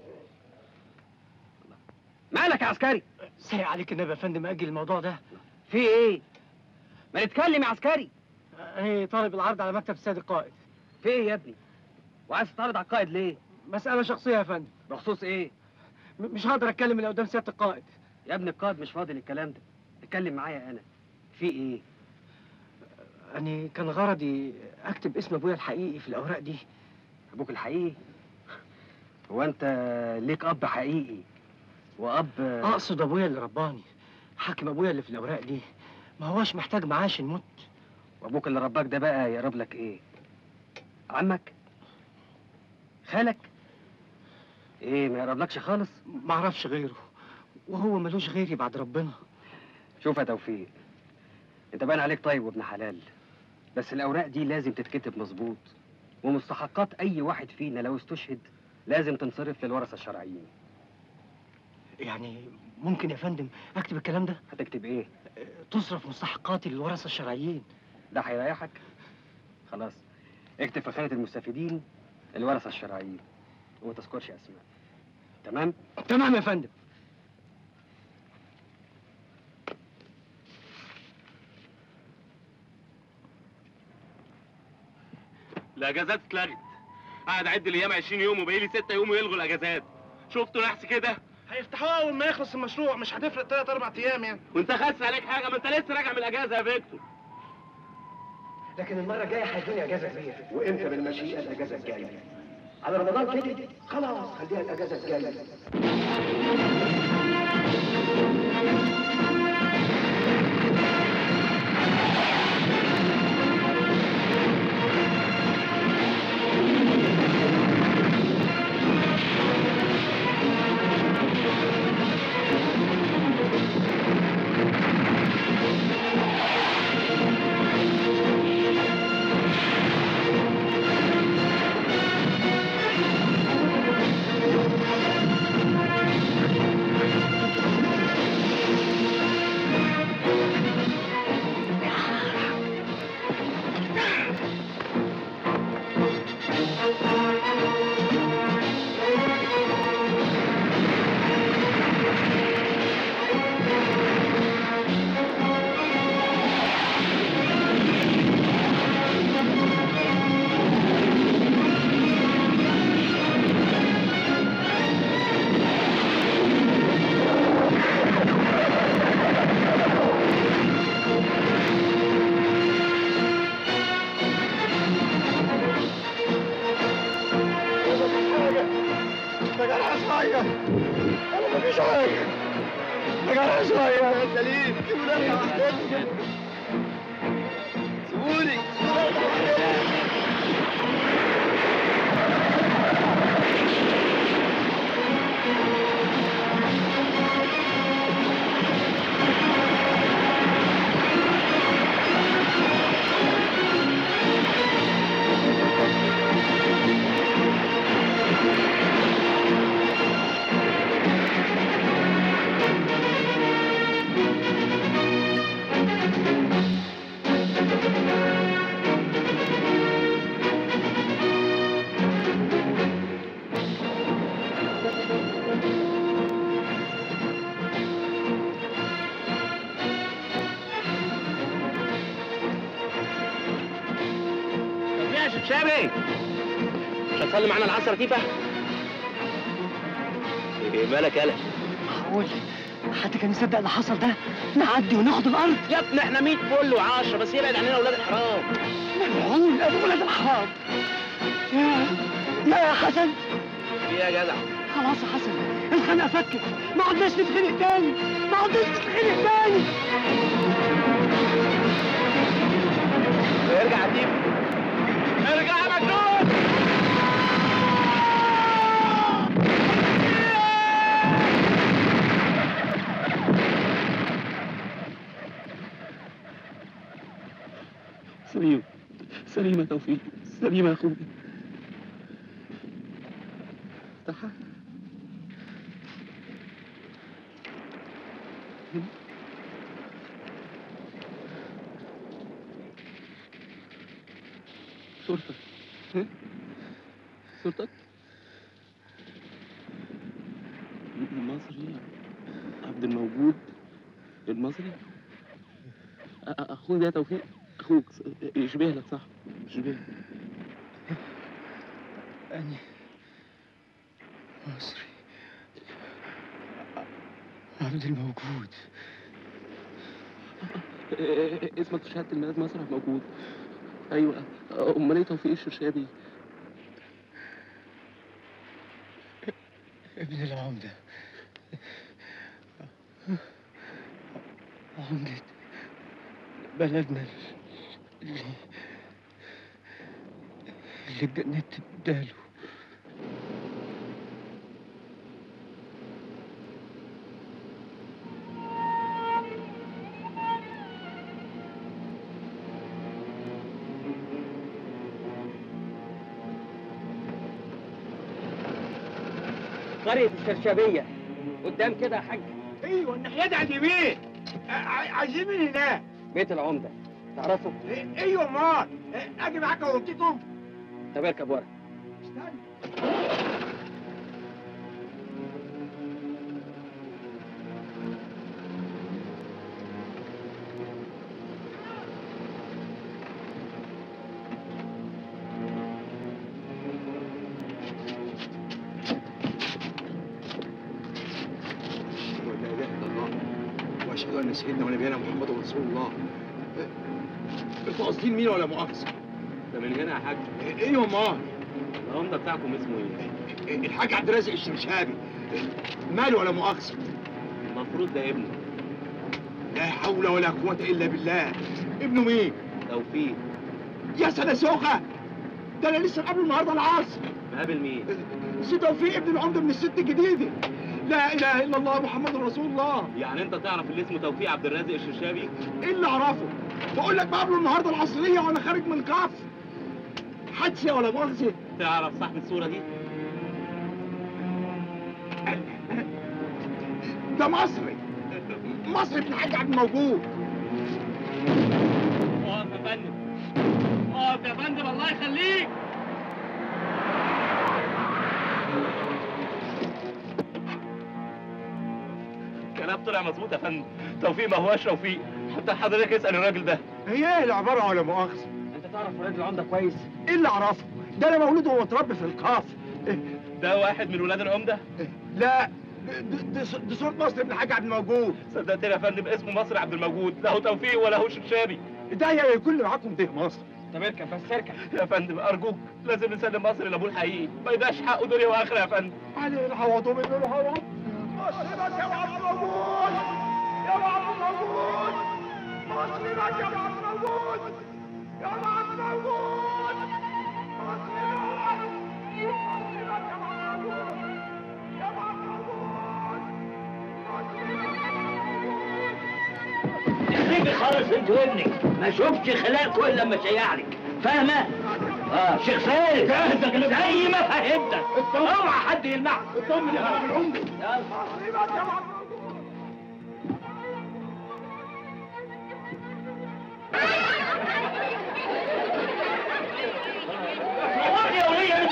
مالك يا عسكري سريع عليك النبي يا فندم أجل الموضوع ده في ايه ما نتكلم يا عسكري أنا طالب العرض على مكتب السيد القائد في ايه يا ابني وعايز تعرض على القائد ليه مسألة شخصية يا فندم بخصوص ايه م- مش هقدر أتكلم اللي قدام سيادة القائد يا ابني القائد مش فاضي للكلام ده اتكلم معايا انا في ايه أنا كان غرضي أكتب اسم أبويا الحقيقي في الأوراق دي ابوك الحقيقي هو انت ليك اب حقيقي واب أقصد أبويا اللي رباني حاكم أبويا اللي في الأوراق دي ما هوش محتاج معاش نموت وابوك اللي رباك ده بقى يقرب لك ايه عمك خالك ايه ما يقربلكش خالص معرفش غيره وهو ملوش غيري بعد ربنا شوف يا توفيق انت باين عليك طيب وابن حلال بس الاوراق دي لازم تتكتب مظبوط ومستحقات اي واحد فينا لو استشهد لازم تنصرف للورثه الشرعيين يعني ممكن يا فندم أكتب الكلام ده هتكتب ايه تصرف مستحقاتي للورثة الشرعيين ده هيريحك خلاص اكتب في خانه المستفيدين الورثه الشرعيين وما تذكرش اسماء تمام تمام يا فندم الاجازات اتلغت قاعد اعد الايام 20 يوم وباقي لي 6 يوم ويلغوا الاجازات شفتوا نحس كده هيفتحوها اول ما يخلص المشروع مش هتفرق ثلاث اربع ايام يعني وانت خاس عليك حاجه ما انت لسه راجع من الاجازه يا فيكتور لكن المرة الجاية هيدوني أجازة كبيرة وامتى بالمشيئة الأجازة الجاية؟ على رمضان كده؟ خلاص خليها الأجازة الجاية ما جرحش حاجة أنا مفيش حاجة ما جرحش حاجة يا سليم سيبوني أرجع وحدتي سيبوني يا شبشابي مش هتصلي معانا العصر تيفا ايه مالك يالا معقول حد كان يصدق اللي حصل ده نعدي وناخد الأرض يا ابني احنا 100 فل و10 بس يبعد عننا اولاد الحرام ملعون أبو ولاد الحرام يا يا يا حسن ايه يا جدع خلاص يا حسن الخنقه فكت ما عدناش نتخنق تاني ما عدناش نتخنق تاني ارجع يا تيم ارجع يا مجنون سليم سليم يا توفيق سليم يا اخوي تعال صورتك ها؟ صورتك المصري عبد الموجود المصري أ- أ- اخوي ده توفيق اخوك س- يشبه لك صح يشبه أنا مصري عبد الموجود اسمك في شهادة الميلاد مسرح موجود ايوه امال ايه توفيق الشرشابي ابن العمدة عمدة بلدنا اللي اللي اتجننت بداله قرية الشرشابية قدام كده يا حاج ايوه الناحيه دي على اليمين ع- عايزين من هناك بيت العمدة تعرفه؟ إيه- ايوه امال إيه، اجي معاك اوديكم طب اركب ورا لا اله الا الله واشهد ان سيدنا ونبينا محمد رسول الله انتوا قاصدين مين ولا مؤاخذه؟ ده من هنا يا حاج ايوه امال العمدة بتاعكم اسمه ايه؟ الحاج عبد الرازق الشرشابي ماله ولا مؤاخذه؟ المفروض ده ابنه لا حول ولا قوه الا بالله ابنه مين؟ توفيق يا سنه سوخه ده انا لسه مقابله النهارده العصر مقابل مين؟ سي توفيق ابن العمده من الست الجديده لا اله الا الله محمد رسول الله يعني انت تعرف اللي اسمه توفيق عبد الرازق الشرشابي؟ ايه اللي اعرفه؟ بقول لك مقابله النهارده العصريه وانا خارج من الكهف حادثه ولا مؤاخذه تعرف صاحب الصورة دي؟ ده مصري مصري ابن الحاج عبد الموجود اقف يا فندم اقف يا فندم الله يخليك كلام طلع مظبوط يا فندم توفيق ما هواش توفيق حتى حضرتك اسأل الراجل ده هي ايه العباره ولا مؤاخذه؟ انت تعرف ولاد العمدة كويس ايه اللي اعرفه؟ ده انا مولود ومتربي في الكهف ده واحد من ولاد العمدة؟ لا دي, دي, دي صوره مصري ابن الحاج عبد الموجود صدقتني يا فندم اسمه مصري عبد الموجود لا هو توفيق ولا هو شرشابي ده يا كل معاكم ده مصر طب اركب بس اركب يا فندم ارجوك لازم نسلم مصري لابوه الحقيقي ما يبقاش حقه دنيا واخره يا فندم عليه العوض ومنه العوض مصري يا عبد الموجود يا عبد الموجود مصري يا عبد الموجود يا عبد الموجود اخرجي خالص انت وابنك ما شوفش خلاقكم الا لما شيعلك فاهمه؟ اه شيخ فارس زي ما فهمتك اوعى حد يلمعك اطمن يا رب العمر يا ولية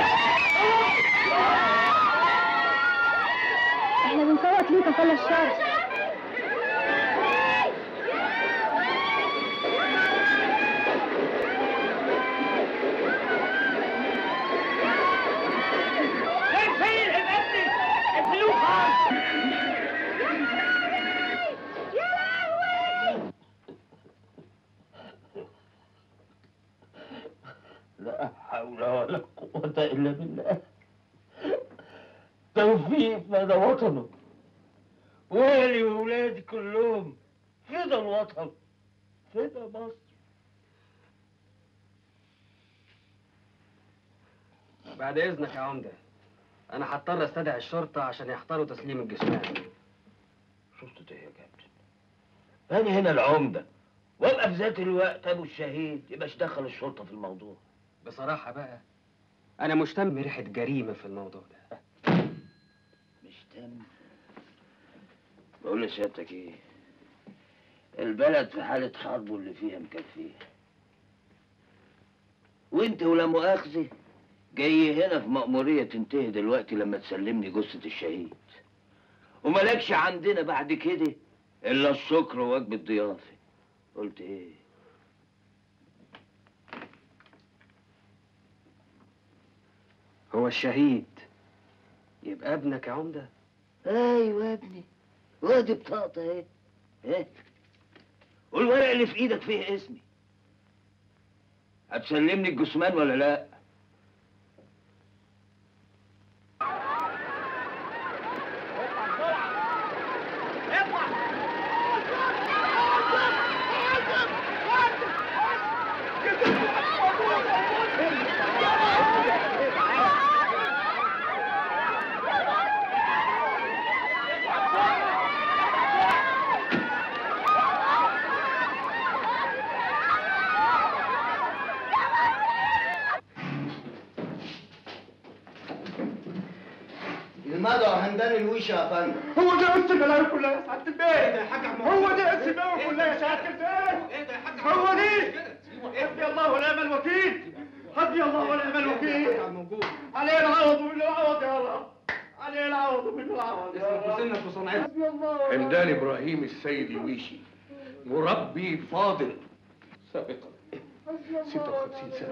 احنا بنصوت ليك كل الشر فين ابني الفلوخة لا حول حول ولا قوة إلا بالله توفيق فدى وطنه وأهلي وولادي كلهم فدى الوطن فدى مصر بعد اذنك يا عمده انا هضطر استدعي الشرطه عشان يحضروا تسليم الجثمان شرطة ايه يا كابتن؟ أنا هنا العمدة وابقى في ذات الوقت أبو الشهيد يبقاش دخل الشرطة في الموضوع بصراحه بقى انا مشتم ريحه جريمه في الموضوع ده مش تم بقول لسيادتك ايه البلد في حالة حرب واللي فيها مكفيه وانت ولا مؤاخذة جاي هنا في مأمورية تنتهي دلوقتي لما تسلمني جثة الشهيد وملكش عندنا بعد كده إلا الشكر ووجب الضيافة قلت ايه هو الشهيد يبقى ابنك يا عمده ايوه يا ابني وادي بطاقة اهي ايه والورق اللي في ايدك فيه اسمي هتسلمني الجثمان ولا لا المدعو همدان الويشة يا فندم هو ده قص البلاوي كلها يا سعادة البيت ايه ده يا حاج هو ده قص البلاوي كلها يا سعادة البيت ايه ده يا حاج هو دي حسبي الله ونعم الوكيل حسبي الله ونعم الوكيل عليه العوض من العوض يا رب عليه العوض من العوض يا رب وسنك وصنعتك حسبي الله ونعم حمدان ابراهيم السيد الويشي مربي فاضل سابقا 56 سنه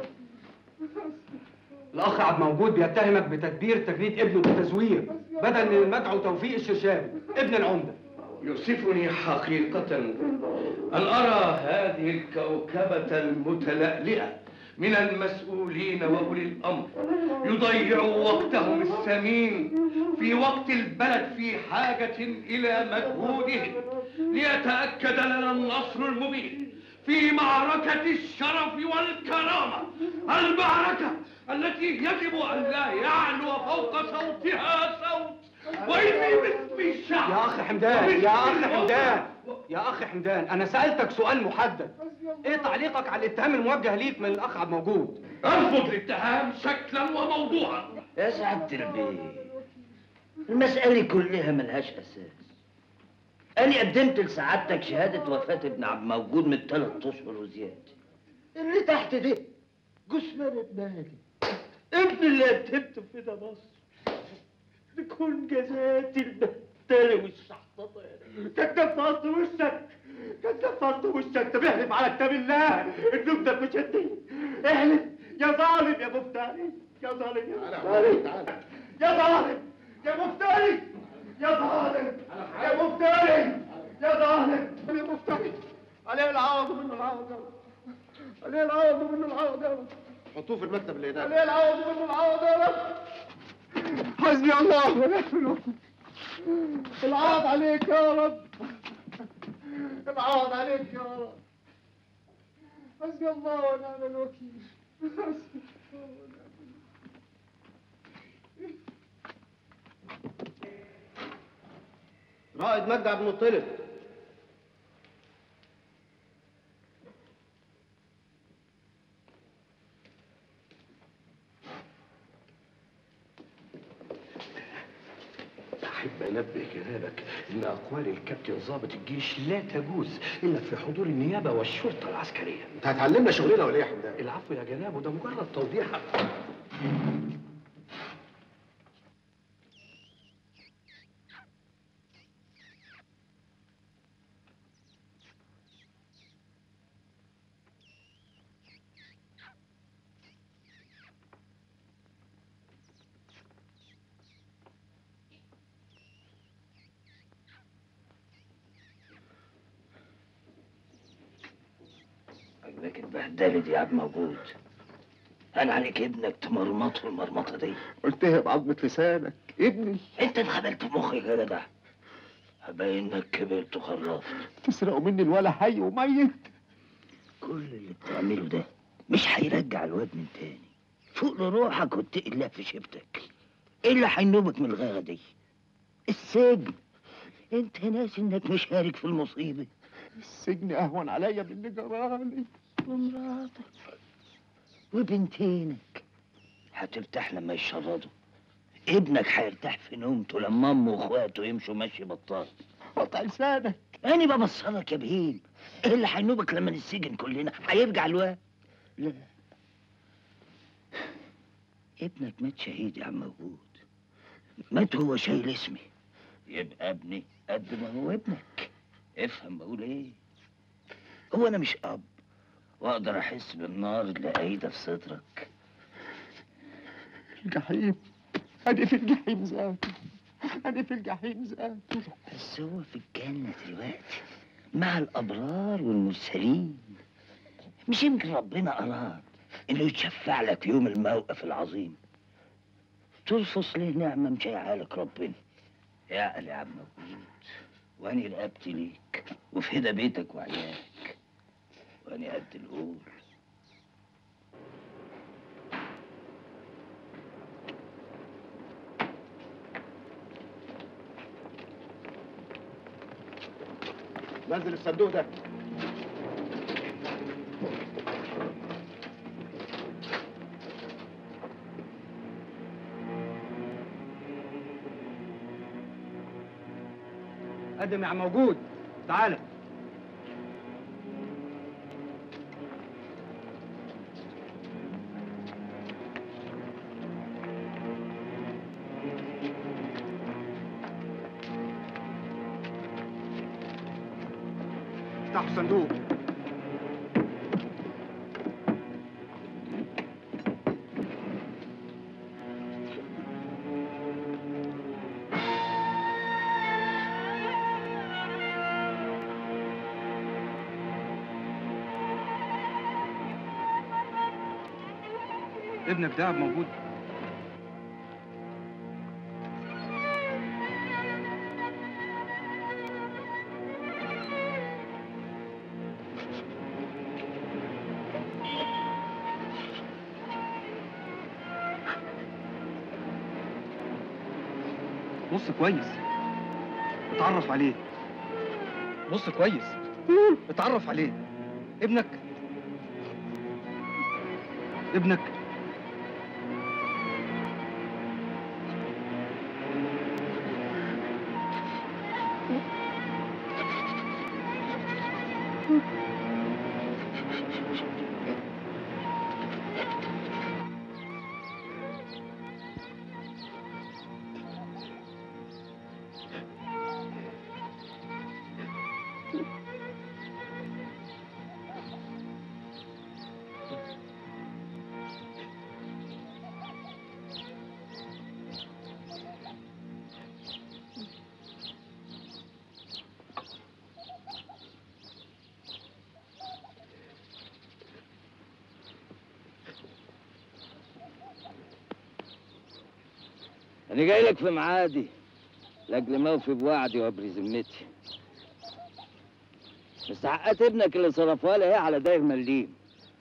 الاخ عبد موجود بيتهمك بتدبير تجنيد ابنه بالتزوير بدل من المدعو توفيق الشرشابي ابن العمده يؤسفني حقيقة أن أرى هذه الكوكبة المتلألئة من المسؤولين وأولي الأمر يضيعوا وقتهم الثمين في وقت البلد في حاجة إلى مجهودهم ليتأكد لنا النصر المبين في معركة الشرف والكرامة المعركة التي يجب أن لا يعلو فوق صوتها صوت وإني باسم الشعب يا اخ حمدان يا اخ حمدان يا اخ حمدان انا سالتك سؤال محدد ايه تعليقك على الاتهام الموجه ليك من الاخ عبد موجود أرفض الاتهام شكلا وموضوعا يا سعادة البيت المسألة كلها ملهاش أساس أنا قدمت لسعادتك شهادة وفاة ابن عبد موجود من ثلاث أشهر وزيادة اللي تحت ده جثمان ابن ابن اللي قدمته في ده مصر تكون جزات البهدلة والشحططة كان دفعت وشك كان دفعت وشك طب احلف على كتاب الله انك ده مش هدي احلف يا ظالم يا مفتري يا ظالم يا مفتري يا ظالم يا مفتري يا ظالم يا مفتري يا ظالم يا مفتري عليه العوض من العوض عليه العوض من العوض يا رب حطوه في المكتب اللي هناك عليه العوض من العوض يا رب حسبي الله ونعم الوكيل العوض عليك يا رب العوض عليك يا رب حسبي الله ونعم الوكيل حسبي الله ونعم رائد مجدي عبد المطلب أحب أنبه جنابك إن أقوال الكابتن ضابط الجيش لا تجوز إلا في حضور النيابة والشرطة العسكرية انت هتعلمنا شغلنا ولا ايه يا حمدان؟ العفو يا جناب وده مجرد توضيح لكن البهدلة دي يا عبد موجود انا عليك ابنك تمرمطه المرمطه دي قلتها بعضمة لسانك ابني انت اتخبلت في مخك يا جدع هبين انك كبرت وخرفت تسرقوا مني الولا حي وميت كل اللي بتعمله ده مش هيرجع الواد من تاني فوق لروحك واتقي الله في شبتك ايه اللي هينوبك من الغاغه دي السجن انت ناسي انك مشارك في المصيبه السجن اهون عليا من اللي جرالي ومراتك وبنتينك هترتاح لما يشردوا ابنك هيرتاح في نومته لما امه واخواته يمشوا مشي بطال قطع لسانك انا ببصرك يا بهيم ايه اللي هينوبك لما نسجن كلنا هيرجع الواد لا ابنك مات شهيد يا عم موجود مات هو شايل اسمي يبقى ابني قد ما هو ابنك افهم بقول ايه هو انا مش اب واقدر احس بالنار اللي قايده في صدرك الجحيم انا في الجحيم ذاته انا في الجحيم ذاته بس هو في الجنه دلوقتي مع الابرار والمرسلين مش يمكن ربنا اراد انه يتشفع لك في يوم الموقف العظيم ترفص ليه نعمه مش هيعالك ربنا اعقل يا عم موجود واني رقبتي ليك وفي هدى بيتك وعيالك واني قد القول نزل الصندوق ده قدم يا عم موجود تعالى افتحوا الصندوق ابنك ده موجود بص كويس اتعرف عليه بص كويس اتعرف عليه ابنك ابنك انا جاي لك في ميعادي لاجل ما اوفي بوعدي وابري ذمتي مستحقات ابنك اللي صرفها لي هي على داير مليم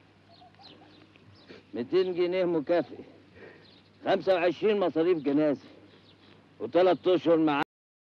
200 جنيه مكافئ 25 مصاريف جنازه وثلاث اشهر معاه